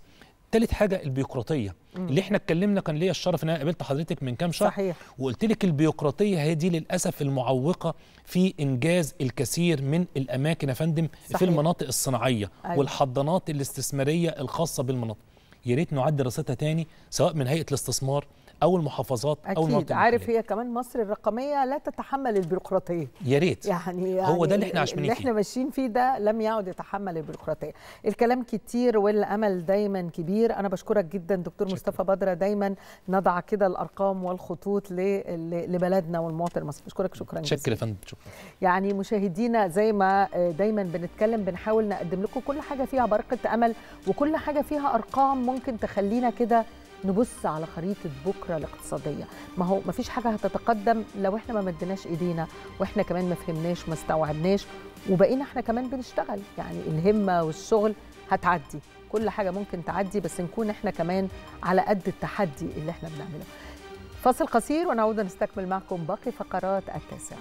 تالت حاجه البيروقراطيه اللي احنا اتكلمنا كان ليا الشرف ان انا قابلت حضرتك من كام شهر صحيح وقلت لك البيروقراطيه هي دي للاسف المعوقه في انجاز الكثير من الاماكن يا فندم صحيح. في المناطق الصناعيه أيوة. والحضانات الاستثماريه الخاصه بالمناطق يا ريت نعد دراستها تاني سواء من هيئه الاستثمار او المحافظات او اكيد المناطق عارف المحلية. هي كمان مصر الرقميه لا تتحمل البيروقراطيه يا ريت يعني هو ده اللي يعني احنا عشمانين اللي فيه. احنا ماشيين فيه ده لم يعد يتحمل البيروقراطيه الكلام كتير والامل دايما كبير انا بشكرك جدا دكتور مصطفى بدره دايما نضع كده الارقام والخطوط ل- ل- لبلدنا والمواطن المصري بشكرك شكرا شكرا جزيلا يا فندم شكرا يعني مشاهدينا زي ما آه، دايما بنتكلم بنحاول نقدم لكم كل حاجه فيها برقه امل وكل حاجه فيها ارقام ممكن تخلينا كده نبص على خريطه بكره الاقتصاديه ما هو ما فيش حاجه هتتقدم لو احنا ما مديناش ايدينا واحنا كمان ما فهمناش ما استوعبناش وبقينا احنا كمان بنشتغل يعني الهمه والشغل هتعدي كل حاجه ممكن تعدي بس نكون احنا كمان على قد التحدي اللي احنا بنعمله فاصل قصير ونعود نستكمل معكم باقي فقرات التاسعه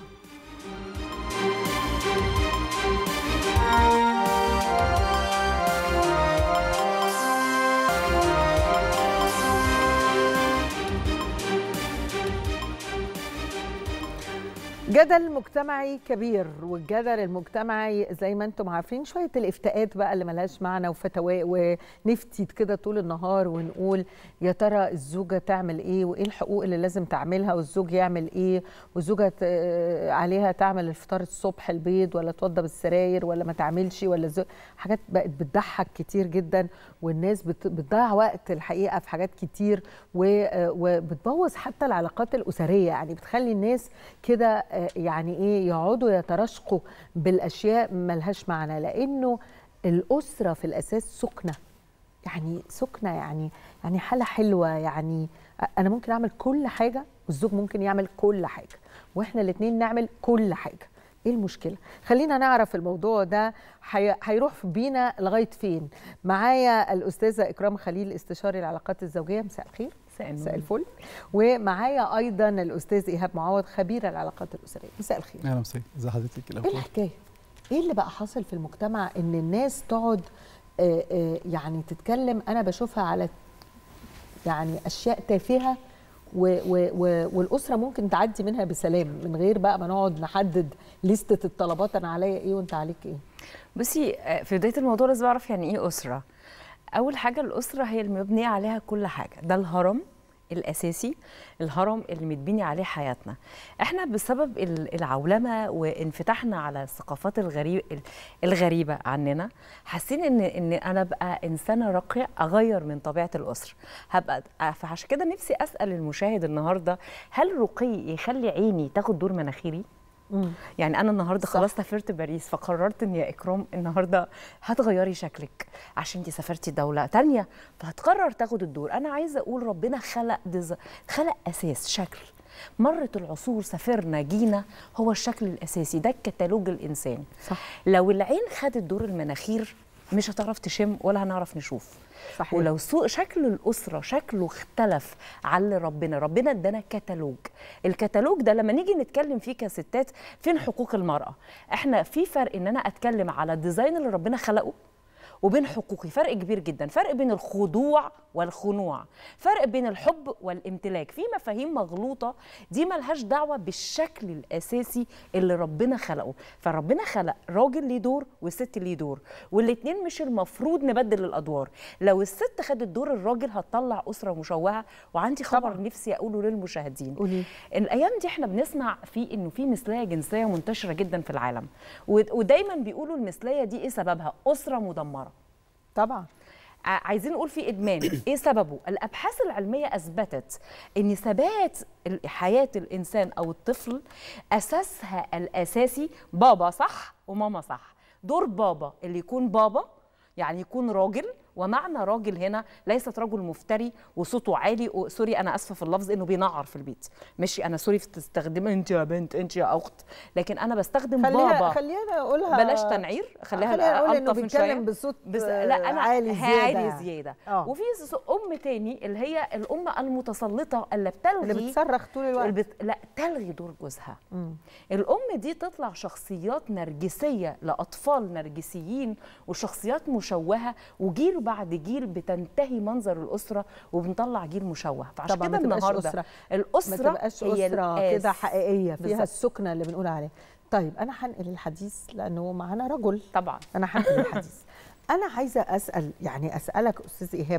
جدل مجتمعي كبير والجدل المجتمعي زي ما انتم عارفين شويه الافتاءات بقى اللي ملهاش معنى وفتاوى ونفتي كده طول النهار ونقول يا ترى الزوجه تعمل ايه وايه الحقوق اللي لازم تعملها والزوج يعمل ايه والزوجه ت- عليها تعمل الفطار الصبح البيض ولا توضب السراير ولا ما تعملش ولا الزوج حاجات بقت بتضحك كتير جدا والناس بت- بتضيع وقت الحقيقه في حاجات كتير و- وبتبوظ حتى العلاقات الاسريه يعني بتخلي الناس كده آه، يعني ايه يقعدوا يتراشقوا بالاشياء ملهاش معنى لانه الاسره في الاساس سكنه يعني سكنه يعني يعني حاله حلوه يعني انا ممكن اعمل كل حاجه والزوج ممكن يعمل كل حاجه واحنا الاثنين نعمل كل حاجه ايه المشكله خلينا نعرف الموضوع ده حي- هيروح بينا لغايه فين معايا الاستاذه اكرام خليل استشاري العلاقات الزوجيه مساء الخير مساء مساء الفل ومعايا ايضا الاستاذ ايهاب معوض خبير العلاقات الاسريه مساء الخير اهلا وسهلا ازي حضرتك ايه الاخبار الحكايه ايه اللي بقى حاصل في المجتمع ان الناس تقعد آه، آه، يعني تتكلم انا بشوفها على يعني اشياء تافهه و و و والاسره ممكن تعدي منها بسلام من غير بقى ما نقعد نحدد لستة الطلبات انا عليا ايه وانت عليك ايه بصي آه، في بدايه الموضوع لازم اعرف يعني ايه اسره اول حاجه الاسره هي المبنيه عليها كل حاجه ده الهرم الاساسي الهرم اللي متبني عليه حياتنا احنا بسبب ال- العولمه وانفتاحنا على الثقافات الغريب الغريبه عننا حاسين ان ان انا ابقى انسانه راقيه اغير من طبيعه الاسره هبقى فعشان كده نفسي اسال المشاهد النهارده هل رقي يخلي عيني تاخد دور مناخيري يعني انا النهارده صح. خلاص سافرت باريس فقررت ان يا اكرام النهارده هتغيري شكلك عشان انت سافرتي دوله تانية فهتقرر تاخد الدور انا عايزه اقول ربنا خلق دز... خلق اساس شكل مرت العصور سافرنا جينا هو الشكل الاساسي ده الكتالوج الانساني صح لو العين خدت دور المناخير مش هتعرف تشم ولا هنعرف نشوف صحيح ولو سوء شكل الأسرة شكله اختلف عن اللي ربنا ربنا ادانا كتالوج الكتالوج ده لما نيجي نتكلم فيه كستات فين حقوق المرأة احنا في فرق ان انا اتكلم على الديزاين اللي ربنا خلقه وبين حقوقي فرق كبير جدا فرق بين الخضوع والخنوع فرق بين الحب والامتلاك في مفاهيم مغلوطة دي ملهاش دعوة بالشكل الأساسي اللي ربنا خلقه فربنا خلق راجل ليه دور والست ليه دور والاتنين مش المفروض نبدل الأدوار لو الست خدت دور الراجل هتطلع أسرة مشوهة وعندي خبر طبعاً. نفسي أقوله للمشاهدين قولي الايام دي احنا بنسمع في انه في مثليه جنسيه منتشره جدا في العالم و- ودايما بيقولوا المثليه دي ايه سببها اسره مدمره طبعا ع- عايزين نقول في ادمان ايه سببه الابحاث العلميه اثبتت ان ثبات ال- حياه الانسان او الطفل اساسها الاساسي بابا صح وماما صح دور بابا اللي يكون بابا يعني يكون راجل ومعنى راجل هنا ليست رجل مفتري وصوته عالي و- سوري انا اسفه في اللفظ انه بينعر في البيت مش انا سوري في تستخدم انت يا بنت انت يا اخت لكن انا بستخدم خليها بابا خلينا اقولها بلاش تنعير خليها خلينا نقول انه ألطف من شوية. بيتكلم بصوت بس آه، لا انا عالي زياده عالي يعني. زياده آه. وفي س- ام تاني اللي هي الام المتصلطه اللي بتلغي اللي بتصرخ طول الوقت اللي بت... لا تلغي دور جوزها مم. الام دي تطلع شخصيات نرجسيه لاطفال نرجسيين وشخصيات مشوهه وجيل بعد جيل بتنتهي منظر الاسره وبنطلع جيل مشوه فعشان طبعا كده ما تبقاش النهارده أسرة. الاسره ما تبقاش هي اسره الأساس. كده حقيقيه فيها بالظبط. السكنه اللي بنقول عليها طيب انا هنقل الحديث لانه معانا رجل طبعا انا هنقل الحديث انا عايزه اسال يعني اسالك استاذ ايهاب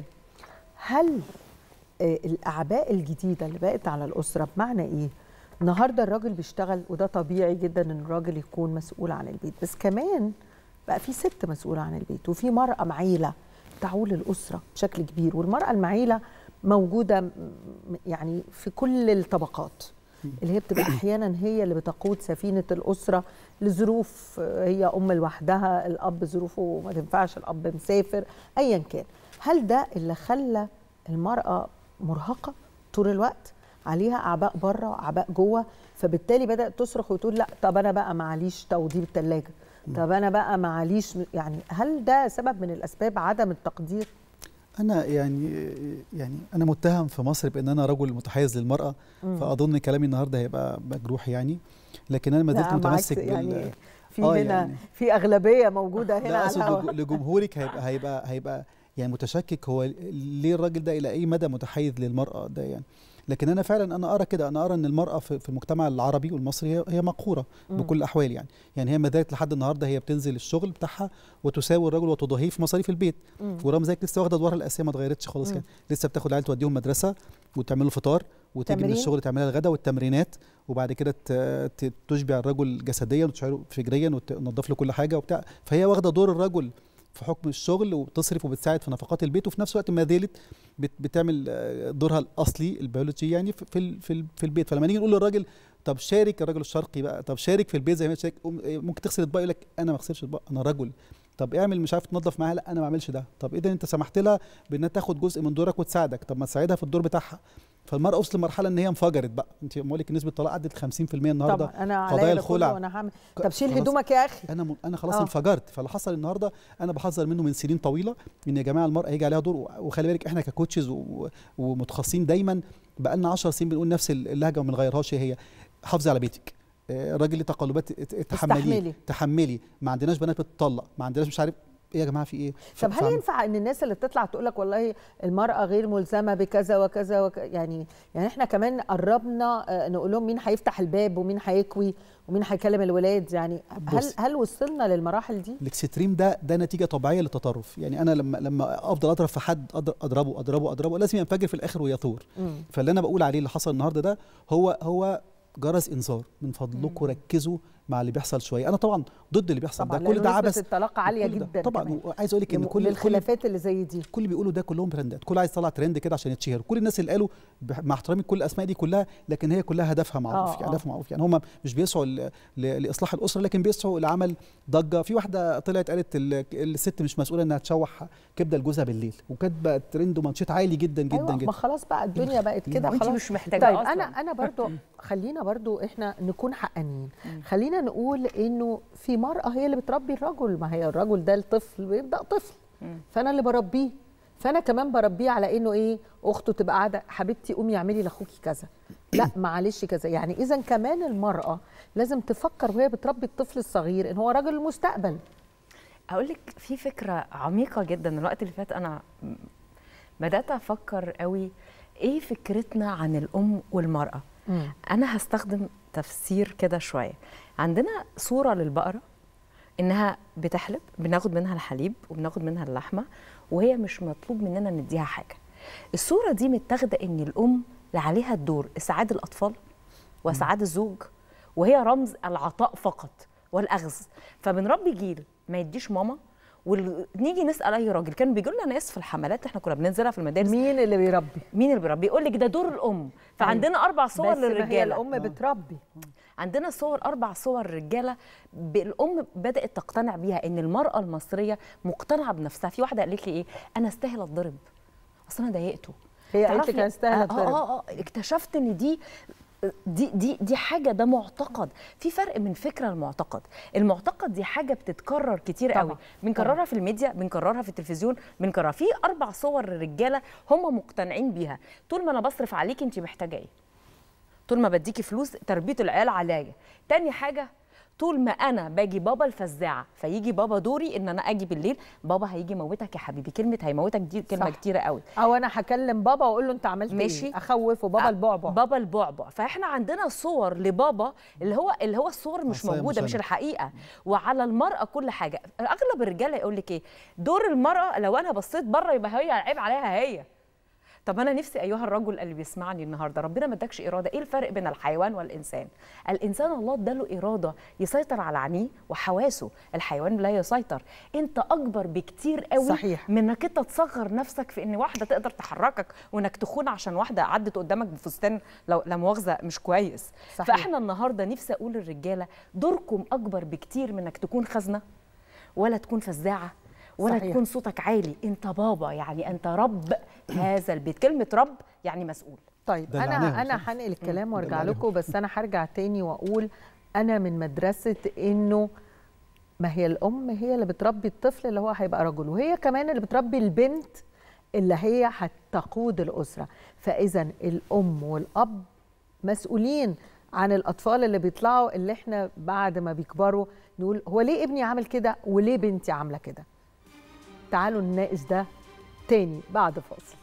هل آه، الاعباء الجديده اللي بقت على الاسره بمعنى ايه النهارده الراجل بيشتغل وده طبيعي جدا ان الراجل يكون مسؤول عن البيت بس كمان بقى في ست مسؤوله عن البيت وفي مراه معيله تعول الاسره بشكل كبير والمراه المعيله موجوده م- يعني في كل الطبقات اللي هي بتبقى احيانا هي اللي بتقود سفينه الاسره لظروف آه، هي ام لوحدها الاب ظروفه ما تنفعش الاب مسافر ايا كان هل ده اللي خلى المراه مرهقه طول الوقت عليها اعباء بره واعباء جوه فبالتالي بدات تصرخ وتقول لا طب انا بقى معليش توضيب الثلاجه طب انا بقى معليش يعني هل ده سبب من الاسباب عدم التقدير انا يعني يعني انا متهم في مصر بان انا رجل متحيز للمراه فاظن كلامي النهارده هيبقى مجروح يعني لكن انا ما زلت لا، معاك متمسك يعني في آه هنا يعني. في اغلبيه موجوده هنا لا على اقصد الهواء لج- لجمهورك هيبقى هيبقى هيبقى يعني متشكك هو ليه الراجل ده الى اي مدى متحيز للمراه ده يعني لكن انا فعلا انا ارى كده انا ارى ان المراه في في المجتمع العربي والمصري هي هي مقهوره مم. بكل الاحوال يعني يعني هي ما زالت لحد النهارده هي بتنزل الشغل بتاعها وتساوي الرجل وتضاهيه في مصاريف البيت مم. ورغم ذلك لسه واخده ادوارها الاساسيه ما اتغيرتش خالص مم. يعني لسه بتاخد العيال توديهم مدرسه وتعمل له فطار وتيجي من تمرين. الشغل تعمل لها الغداء والتمرينات وبعد كده ت- ت- تشبع الرجل جسديا وتشعره فكريا وتنظف له كل حاجه وبتاع فهي واخده دور الرجل في حكم الشغل وبتصرف وبتساعد في نفقات البيت وفي نفس الوقت ما زالت بت- بتعمل آه، دورها الاصلي البيولوجي يعني في في ال- في, ال- في البيت فلما نيجي نقول للراجل طب شارك الراجل الشرقي بقى طب شارك في البيت زي ما شارك ممكن تغسل اطباق يقول لك انا ما اغسلش اطباق انا رجل طب اعمل مش عارف تنظف معاها لا انا ما اعملش ده طب اذا انت سمحت لها بانها تاخد جزء من دورك وتساعدك طب ما تساعدها في الدور بتاعها فالمراه وصلت لمرحله ان هي انفجرت بقى انت بقول لك نسبه الطلاق عدت 50% النهارده طبعا انا قضايا عليا ده كله الخلع وانا هعمل ك- طب شيل خلاص. هدومك يا اخي انا م... انا خلاص آه. آه. انفجرت فاللي حصل النهارده انا بحذر منه من سنين طويله ان يا جماعه المراه هيجي عليها دور و- وخلي بالك احنا ككوتشز و... ومتخصصين دايما بقى لنا 10 سنين بنقول نفس اللهجه وما بنغيرهاش هي حافظي على بيتك آه، الراجل ليه تقلبات ات- ات- استحملي. تحملي تحملي ما عندناش بنات بتطلق ما عندناش مش عارف ايه يا جماعه في ايه ف- طب هل فعم- ينفع ان الناس اللي بتطلع تقول لك والله المراه غير ملزمه بكذا وكذا وك... يعني يعني احنا كمان قربنا آه، نقول لهم مين هيفتح الباب ومين هيكوي ومين هيكلم الولاد يعني هل بص. هل وصلنا للمراحل دي؟ الاكستريم ده ده نتيجه طبيعيه للتطرف يعني انا لما لما افضل اضرب في حد أضر- اضربه اضربه اضربه لازم ينفجر في الاخر ويثور مم. فاللي انا بقول عليه اللي حصل النهارده ده هو هو جرس انذار من فضلكم ركزوا مع اللي بيحصل شويه انا طبعا ضد اللي بيحصل طبعا ده كل لأنه ده نسبة عبث الطلاق عاليه كل ده. جدا طبعا كمان. وعايز اقول لك ان لم- كل كل للخلافات اللي زي دي كل اللي بيقولوا ده كلهم ترندات كل عايز يطلع ترند كده عشان يتشهر كل الناس اللي قالوا بح- مع احترامي كل الاسماء دي كلها لكن هي كلها هدفها معروف آه، يعني آه. هدفها معروف يعني هم مش بيسعوا ل- ل- لاصلاح الاسره لكن بيسعوا لعمل ضجه في واحده طلعت قالت ال- الست مش مسؤوله انها تشوح كبده لجوزها بالليل وكاتبه ترند ومانشيت عالي جدا جدا أيوة جدا ما خلاص بقى الدنيا بقت كده وانت خلاص مش محتاجه طيب أصلاً. انا انا برضو خلينا برضو احنا نكون حقانيين خلينا نقول انه في مرأة هي اللي بتربي الرجل ما هي الرجل ده الطفل بيبدأ طفل فانا اللي بربيه فانا كمان بربيه على انه ايه اخته تبقى قاعده حبيبتي قومي اعملي لاخوكي كذا لا معلش كذا يعني اذا كمان المراه لازم تفكر وهي بتربي الطفل الصغير ان هو راجل المستقبل اقول لك في فكره عميقه جدا الوقت اللي فات انا م- بدات افكر قوي ايه فكرتنا عن الام والمراه انا هستخدم تفسير كده شويه عندنا صوره للبقره انها بتحلب بناخد منها الحليب وبناخد منها اللحمه وهي مش مطلوب مننا نديها حاجه الصوره دي متاخده ان الام اللي عليها الدور اسعاد الاطفال واسعاد الزوج وهي رمز العطاء فقط والاخذ فبنربي جيل ما يديش ماما ونيجي نسال اي راجل كان بيجي لنا ناس في الحملات احنا كنا بننزلها في المدارس مين اللي بيربي مين اللي بيربي يقول لك ده دور الام فعندنا اربع صور بس ما هي للرجاله الام بتربي عندنا صور اربع صور رجاله ب- الام بدات تقتنع بيها ان المراه المصريه مقتنعه بنفسها في واحده قالت لي ايه انا استاهل اتضرب اصل انا ضايقته هي قالت تعرفي- لك انا استاهل آه, اتضرب. اه اه اكتشفت ان دي دي دي دي حاجه ده معتقد في فرق من فكره المعتقد المعتقد دي حاجه بتتكرر كتير طبعاً. قوي بنكررها في الميديا بنكررها في التلفزيون بنكررها في اربع صور للرجاله هم مقتنعين بيها طول ما انا بصرف عليك انت محتاجه ايه طول ما بديكي فلوس تربيه العيال عليا تاني حاجه طول ما انا باجي بابا الفزاعه فيجي بابا دوري ان انا اجي بالليل بابا هيجي يموتك يا حبيبي كلمه هيموتك دي كلمه صح. كتيره قوي او انا هكلم بابا واقول له انت عملت ماشي. ايه اخوفه بابا آه، البعبع بابا البعبع فاحنا عندنا صور لبابا اللي هو اللي هو الصور مش عصاية موجوده مش مسلة. الحقيقه وعلى المراه كل حاجه اغلب الرجاله يقول لك ايه دور المراه لو انا بصيت بره يبقى هي عيب عليها هي طب انا نفسي ايها الرجل اللي بيسمعني النهارده ربنا ما ادكش اراده ايه الفرق بين الحيوان والانسان الانسان الله اداله اراده يسيطر على عينيه وحواسه الحيوان لا يسيطر انت اكبر بكتير قوي صحيح. من انك انت تصغر نفسك في ان واحده تقدر تحركك وانك تخون عشان واحده عدت قدامك بفستان لو لا مؤاخذه مش كويس صحيح. فاحنا النهارده نفسي اقول للرجاله دوركم اكبر بكتير من انك تكون خزنه ولا تكون فزاعه ولا صحيح. صحيح. تكون صوتك عالي انت بابا يعني انت رب هذا البيت كلمه رب يعني مسؤول طيب ده اللي انا عليهم، انا صح؟ هنقل الكلام ده وارجع اللي لكم بس انا هرجع تاني واقول انا من مدرسه انه ما هي الام هي اللي بتربي الطفل اللي هو هيبقى رجل وهي كمان اللي بتربي البنت اللي هي هتقود الاسره فاذا الام والاب مسؤولين عن الاطفال اللي بيطلعوا اللي احنا بعد ما بيكبروا نقول هو ليه ابني عامل كده وليه بنتي عامله كده تعالوا نناقش ده تاني بعد فاصل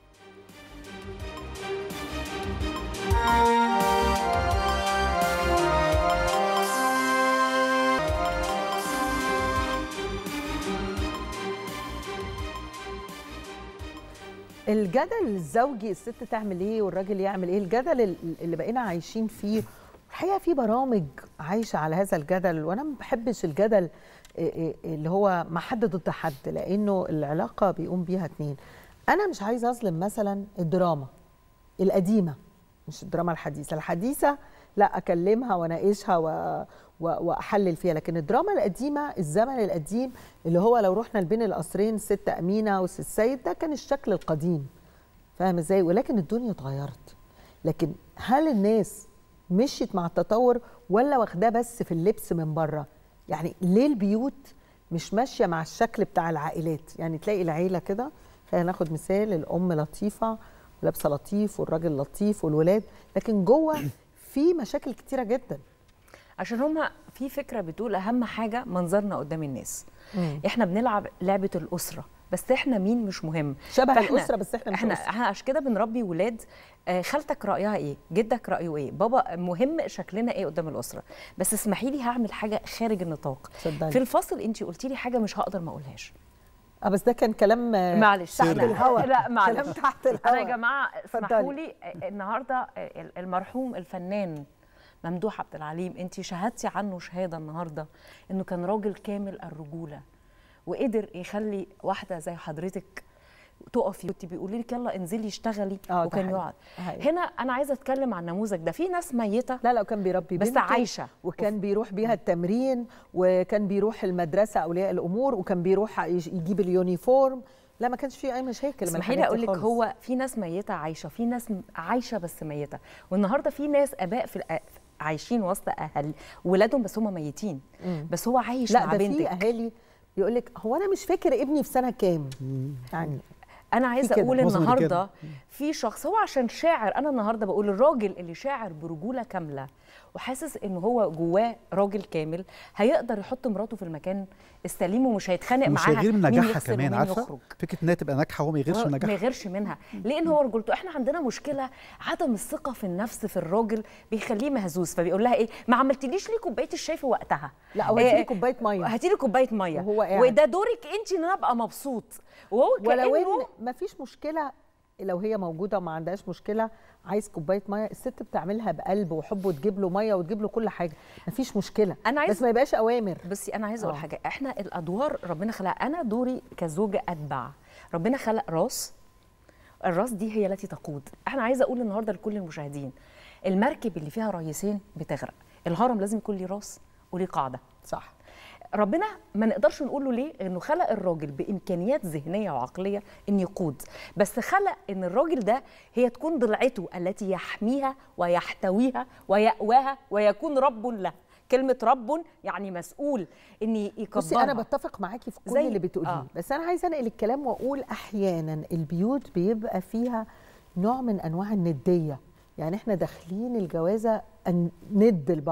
الجدل الزوجي الست تعمل ايه والراجل يعمل ايه الجدل ال- اللي بقينا عايشين فيه الحقيقه في برامج عايشه على هذا الجدل وانا ما بحبش الجدل إيه إيه اللي هو مع حد ضد حد لانه العلاقه بيقوم بيها اتنين انا مش عايزه اظلم مثلا الدراما القديمه مش الدراما الحديثه الحديثه لا اكلمها واناقشها و... و... واحلل فيها لكن الدراما القديمه الزمن القديم اللي هو لو رحنا لبين القصرين الست امينه والست سيد ده كان الشكل القديم فاهم ازاي ولكن الدنيا اتغيرت لكن هل الناس مشيت مع التطور ولا واخداه بس في اللبس من بره يعني ليه البيوت مش ماشيه مع الشكل بتاع العائلات يعني تلاقي العيله كده خلينا ناخد مثال الام لطيفه ولابسه لطيف والراجل لطيف والولاد لكن جوه في مشاكل كتيره جدا عشان هما في فكره بتقول اهم حاجه منظرنا قدام الناس مم. احنا بنلعب لعبه الاسره بس احنا مين مش مهم شبه فإحنا- الاسره بس احنا مش احنا أسرة. احنا عشان كده بنربي ولاد آه، خالتك رايها ايه جدك رايه ايه بابا مهم شكلنا ايه قدام الاسره بس اسمحي لي هعمل حاجه خارج النطاق اتفضلي. في الفاصل انت قلتي لي حاجه مش هقدر ما اقولهاش اه بس ده كان كلام آه، معلش تحت لا الهواء لا معلش كلام تحت انا الهواء يا جماعه اتفضلي. اسمحوا لي آه، النهارده آه، المرحوم الفنان ممدوح عبد العليم انت شهدتي عنه شهاده النهارده انه كان راجل كامل الرجوله وقدر يخلي واحده زي حضرتك تقفي كنت بيقولي لك يلا انزلي اشتغلي آه، ده وكان حقيقي. يقعد حقيقي. هنا انا عايزه اتكلم عن النموذج ده في ناس ميته لا لا وكان بيربي بس بنته عايشة. وكان بيروح بيها التمرين وكان بيروح المدرسه اولياء الامور وكان بيروح يج- يجيب اليونيفورم لا ما كانش فيه اي مشاكل من اسمحي الحاجات لي دي اقول لك خالص. هو في ناس ميته عايشه في ناس م- عايشه بس ميته والنهارده في ناس اباء في الأ- عايشين وسط اهل ولادهم بس هم ميتين مم. بس هو عايش لا مع ده في بنتك اهالي يقول لك هو انا مش فاكر ابني في سنه كام يعني انا عايزه كده، اقول معظم النهارده الرجالة. في شخص هو عشان شاعر انا النهارده بقول الراجل اللي شاعر برجوله كامله وحاسس ان هو جواه راجل كامل هيقدر يحط مراته في المكان السليم ومش هيتخانق مش معاها هيغير من مين نجاحها يخسر كمان ومين عارفه يخرج. فكره انها تبقى ناجحه وهو ما يغيرش من ما نجاحها يغيرش منها لان هو رجولته احنا عندنا مشكله عدم الثقه في النفس في الراجل بيخليه مهزوز فبيقول لها ايه ما عملتليش ليه كوبايه الشاي في وقتها لا او هاتي إيه، لي كوبايه ميه هاتي لي كوبايه ميه وهو قاعد. وده دورك انت ان انا ابقى مبسوط وهو ولو كانه ان ما فيش مشكله لو هي موجوده وما عندهاش مشكله عايز كوبايه ميه الست بتعملها بقلب وحب وتجيب له ميه وتجيب له كل حاجه ما فيش مشكله أنا عايز- بس ما يبقاش اوامر بصي انا عايزه اقول آه. حاجه احنا الادوار ربنا خلق انا دوري كزوجه اتبع ربنا خلق راس الراس دي هي التي تقود احنا عايزه اقول النهارده لكل المشاهدين المركب اللي فيها رئيسين بتغرق الهرم لازم يكون ليه راس وليه قاعده صح ربنا ما نقدرش نقول له ليه انه خلق الراجل بامكانيات ذهنيه وعقليه ان يقود بس خلق ان الراجل ده هي تكون ضلعته التي يحميها ويحتويها ويأواها ويكون رب له كلمه رب يعني مسؤول ان يكبرها بصي انا بتفق معاكي في كل زي- اللي بتقوليه آه. آه. بس انا عايزه انقل الكلام واقول احيانا البيوت بيبقى فيها نوع من انواع النديه يعني احنا داخلين الجوازه أن- ند لبعض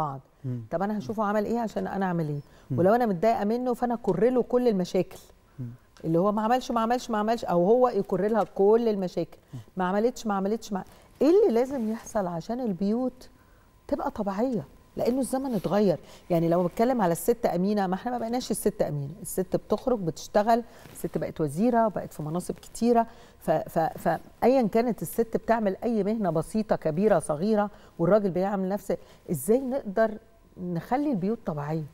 مم. طب انا هشوفه عمل ايه عشان انا اعمل ايه مم. ولو انا متضايقه منه فانا اكر له كل المشاكل مم. اللي هو ما عملش ما عملش ما عملش او هو يكر لها كل المشاكل ما عملتش ما عملتش ما ايه اللي لازم يحصل عشان البيوت تبقى طبيعيه لانه الزمن اتغير يعني لو بتكلم على الست امينه ما احنا ما بقيناش الست امينه الست بتخرج بتشتغل الست بقت وزيره بقت في مناصب كتيره ف- ف- فايا كانت الست بتعمل اي مهنه بسيطه كبيره صغيره والراجل بيعمل نفس ازاي نقدر نخلي البيوت طبيعيه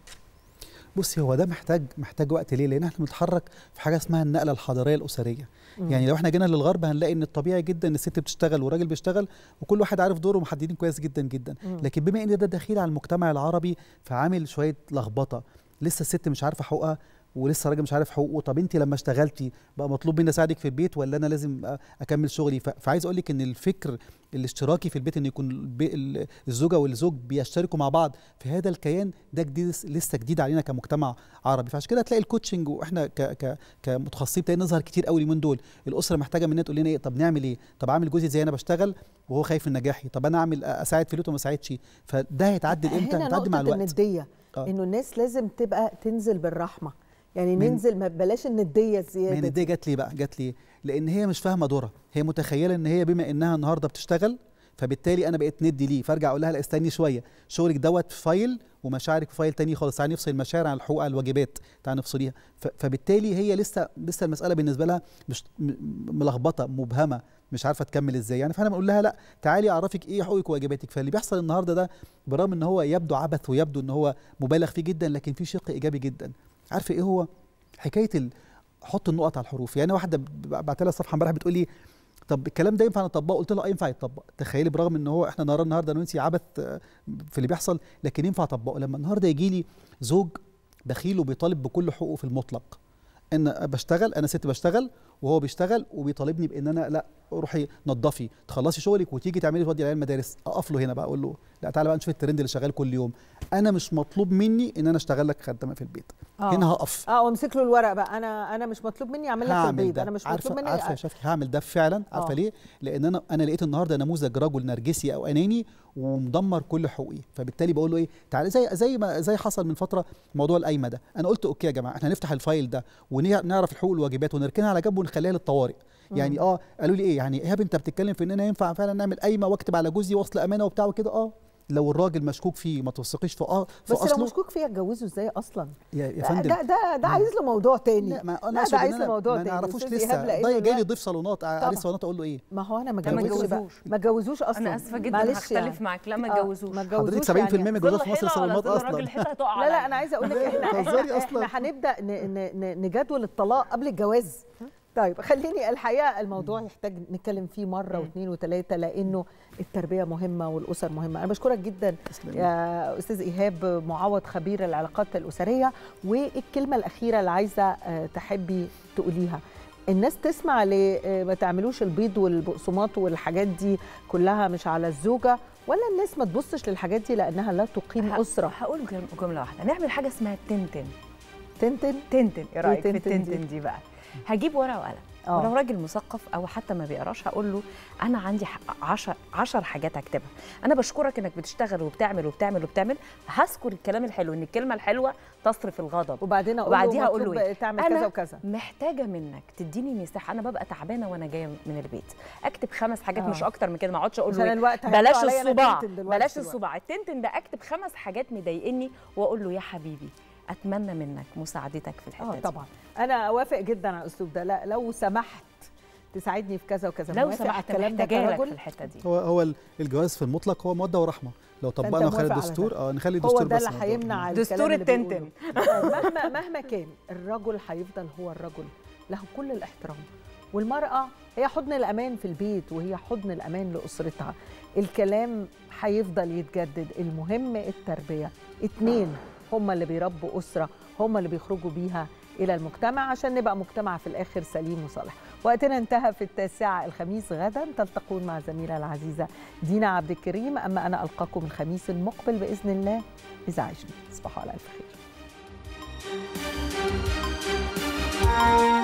بصي هو ده محتاج محتاج وقت ليه؟ لان احنا بنتحرك في حاجه اسمها النقله الحضاريه الاسريه. مم. يعني لو احنا جينا للغرب هنلاقي ان الطبيعي جدا ان الست بتشتغل والراجل بيشتغل وكل واحد عارف دوره محددين كويس جدا جدا، مم. لكن بما ان ده دخيل على المجتمع العربي فعامل شويه لخبطه، لسه الست مش عارفه حقوقها ولسه الراجل مش عارف حقوقه، طب انت لما اشتغلتي بقى مطلوب مني اساعدك في البيت ولا انا لازم أ- اكمل شغلي؟ ف- فعايز اقول لك ان الفكر الاشتراكي في البيت ان يكون البي- ال- الزوجه والزوج بيشتركوا مع بعض في هذا الكيان ده جديد لسه جديد علينا كمجتمع عربي فعشان كده هتلاقي الكوتشنج واحنا ك ك كمتخصصين ابتدينا نظهر كتير قوي اليومين دول الاسره محتاجه مننا تقول لنا ايه طب نعمل ايه طب اعمل جوزي زي انا بشتغل وهو خايف من نجاحي طب انا اعمل اساعد في البيت وما اساعدش فده هيتعدل امتى هنا هيتعدل مع نقطه الوقت النديه آه. انه الناس لازم تبقى تنزل بالرحمه يعني من- ننزل ما بلاش النديه ما الزياده هي دي. دي جات لي بقى جات لي لان هي مش فاهمه دورها هي متخيله ان هي بما انها النهارده بتشتغل فبالتالي انا بقيت ندي ليه فارجع اقول لها لا استني شويه شغلك دوت في فايل ومشاعرك في فايل تاني خالص تعالي نفصل المشاعر عن الحقوق عن الواجبات تعالي نفصليها ف- فبالتالي هي لسه لسه المساله بالنسبه لها مش م- ملخبطه مبهمه مش عارفه تكمل ازاي يعني فاحنا بنقول لها لا تعالي اعرفك ايه حقوقك وواجباتك فاللي بيحصل النهارده ده برغم ان هو يبدو عبث ويبدو ان هو مبالغ فيه جدا لكن في شق ايجابي جدا عارفه ايه هو حكايه ال... حط النقط على الحروف يعني واحده ب- بعت لها صفحه امبارح بتقول لي طب الكلام ده ينفع نطبقه قلت لها اه ينفع يتطبق تخيلي برغم ان هو احنا نرى النهارده انا وانت عبث آه، في اللي بيحصل لكن ينفع اطبقه لما النهارده يجي لي زوج بخيل وبيطالب بكل حقوقه في المطلق ان بشتغل انا ست بشتغل وهو بيشتغل وبيطالبني بان انا لا روحي نظفي تخلصي شغلك وتيجي تعملي تودي العيال المدارس اقف له هنا بقى اقول له لا تعالى بقى نشوف الترند اللي شغال كل يوم انا مش مطلوب مني ان انا اشتغل لك خدامه في البيت آه. هنا هقف اه وامسك له الورق بقى انا انا مش مطلوب مني اعمل لك هعمل البيض ده انا مش عارفه مطلوب مني عارفه يا شافي هعمل ده فعلا عارفه آه. ليه لان انا انا لقيت النهارده نموذج رجل نرجسي او اناني ومدمر كل حقوقي فبالتالي بقول له ايه تعالى زي زي ما زي حصل من فتره موضوع القايمه ده انا قلت اوكي يا جماعه احنا هنفتح الفايل ده ونعرف الحقوق والواجبات ونركنها على جنب ونخليها للطوارئ يعني اه قالوا لي ايه يعني ايهاب انت بتتكلم في اننا ينفع فعلا نعمل قايمه واكتب على جوزي وصل امانه وبتاع وكده اه لو الراجل مشكوك فيه ما توثقيش في اه في بس لو اصله مشكوك فيها اتجوزه ازاي اصلا يا, يا ده فندم ده ده, ده عايز له موضوع تاني لا ما انا لا اقصد ده ان عايز انا له موضوع ما تاني نعرفوش أستاذ لسه إيهاب لأنه ده جاي لي الوقت- ضيف صالونات عريس صالونات اقول له ايه ما هو انا ما لا، ما اتجوزش بقى اتجوزوش. ما اتجوزوش اصلا انا اسفه جدا معلش هختلف يعني. معاك لا ما آه، اتجوزوش ما اتجوزوش حضرتك 70% يعني. من الجوازات في ظل مصر حيطة ولا صالونات ظل اصلا راجل حيطة هتقع لا لا عليا. انا عايزه اقول لك احنا بتهزري احنا, أصلاً. احنا هنبدا ن- ن- ن- نجدول الطلاق قبل الجواز طيب خليني الحقيقه الموضوع يحتاج نتكلم فيه مره واثنين وثلاثه لانه التربيه مهمه والاسر مهمه انا بشكرك جدا تسلمي. يا استاذ ايهاب معوض خبير العلاقات الاسريه والكلمه الاخيره اللي عايزه آه، تحبي تقوليها الناس تسمع ليه آه، ما تعملوش البيض والبقسماط والحاجات دي كلها مش على الزوجه ولا الناس ما تبصش للحاجات دي لانها لا تقيم ه- اسره هقول جم- جمله واحده نعمل حاجه اسمها تنتن تنتن تنتن ايه رايك في تنتن دي؟ التنتن دي بقى هجيب ورقه وقلم آه. ولو راجل مثقف او حتى ما بيقراش هقول له انا عندي ح- عشر عشر حاجات اكتبها انا بشكرك انك بتشتغل وبتعمل وبتعمل وبتعمل هذكر الكلام الحلو ان الكلمه الحلوه تصرف الغضب وبعدين اقول له وبعديها اقول له مطلوب إيه؟ تعمل أنا كذا وكذا محتاجه منك تديني مساحه انا ببقى تعبانه وانا جايه من البيت اكتب خمس حاجات آه. مش اكتر من كده ما اقعدش اقول عشان له إيه؟ الوقت هيعدوا بلاش عليا أنا الصباع تنتن دلوقتي بلاش دلوقتي. الصباع التنتن ده اكتب خمس حاجات مضايقني واقول له يا حبيبي اتمنى منك مساعدتك في الحته اه دي طبعا انا اوافق جدا على الاسلوب ده لا لو سمحت تساعدني في كذا وكذا لو موافق على سمحت الكلام ده محتاجه لك في كرجل الحته دي هو هو ال- الجواز في المطلق هو موده ورحمه لو طبقنا موافق ونخلي على الدستور ده. اه نخلي هو الدستور ده بس اللي موضوع. هيمنع دستور الكلام اللي التنتن. بيقوله. مهما مهما كان الرجل هيفضل هو الرجل له كل الاحترام والمرأة هي حضن الأمان في البيت وهي حضن الأمان لأسرتها الكلام هيفضل يتجدد المهم التربية اتنين هم اللي بيربوا أسرة هم اللي بيخرجوا بيها إلى المجتمع عشان نبقى مجتمع في الآخر سليم وصالح وقتنا انتهى في التاسعة الخميس غدا تلتقون مع زميلة العزيزة دينا عبد الكريم أما أنا ألقاكم الخميس المقبل بإذن الله إذا عشنا تصبحوا على ألف خير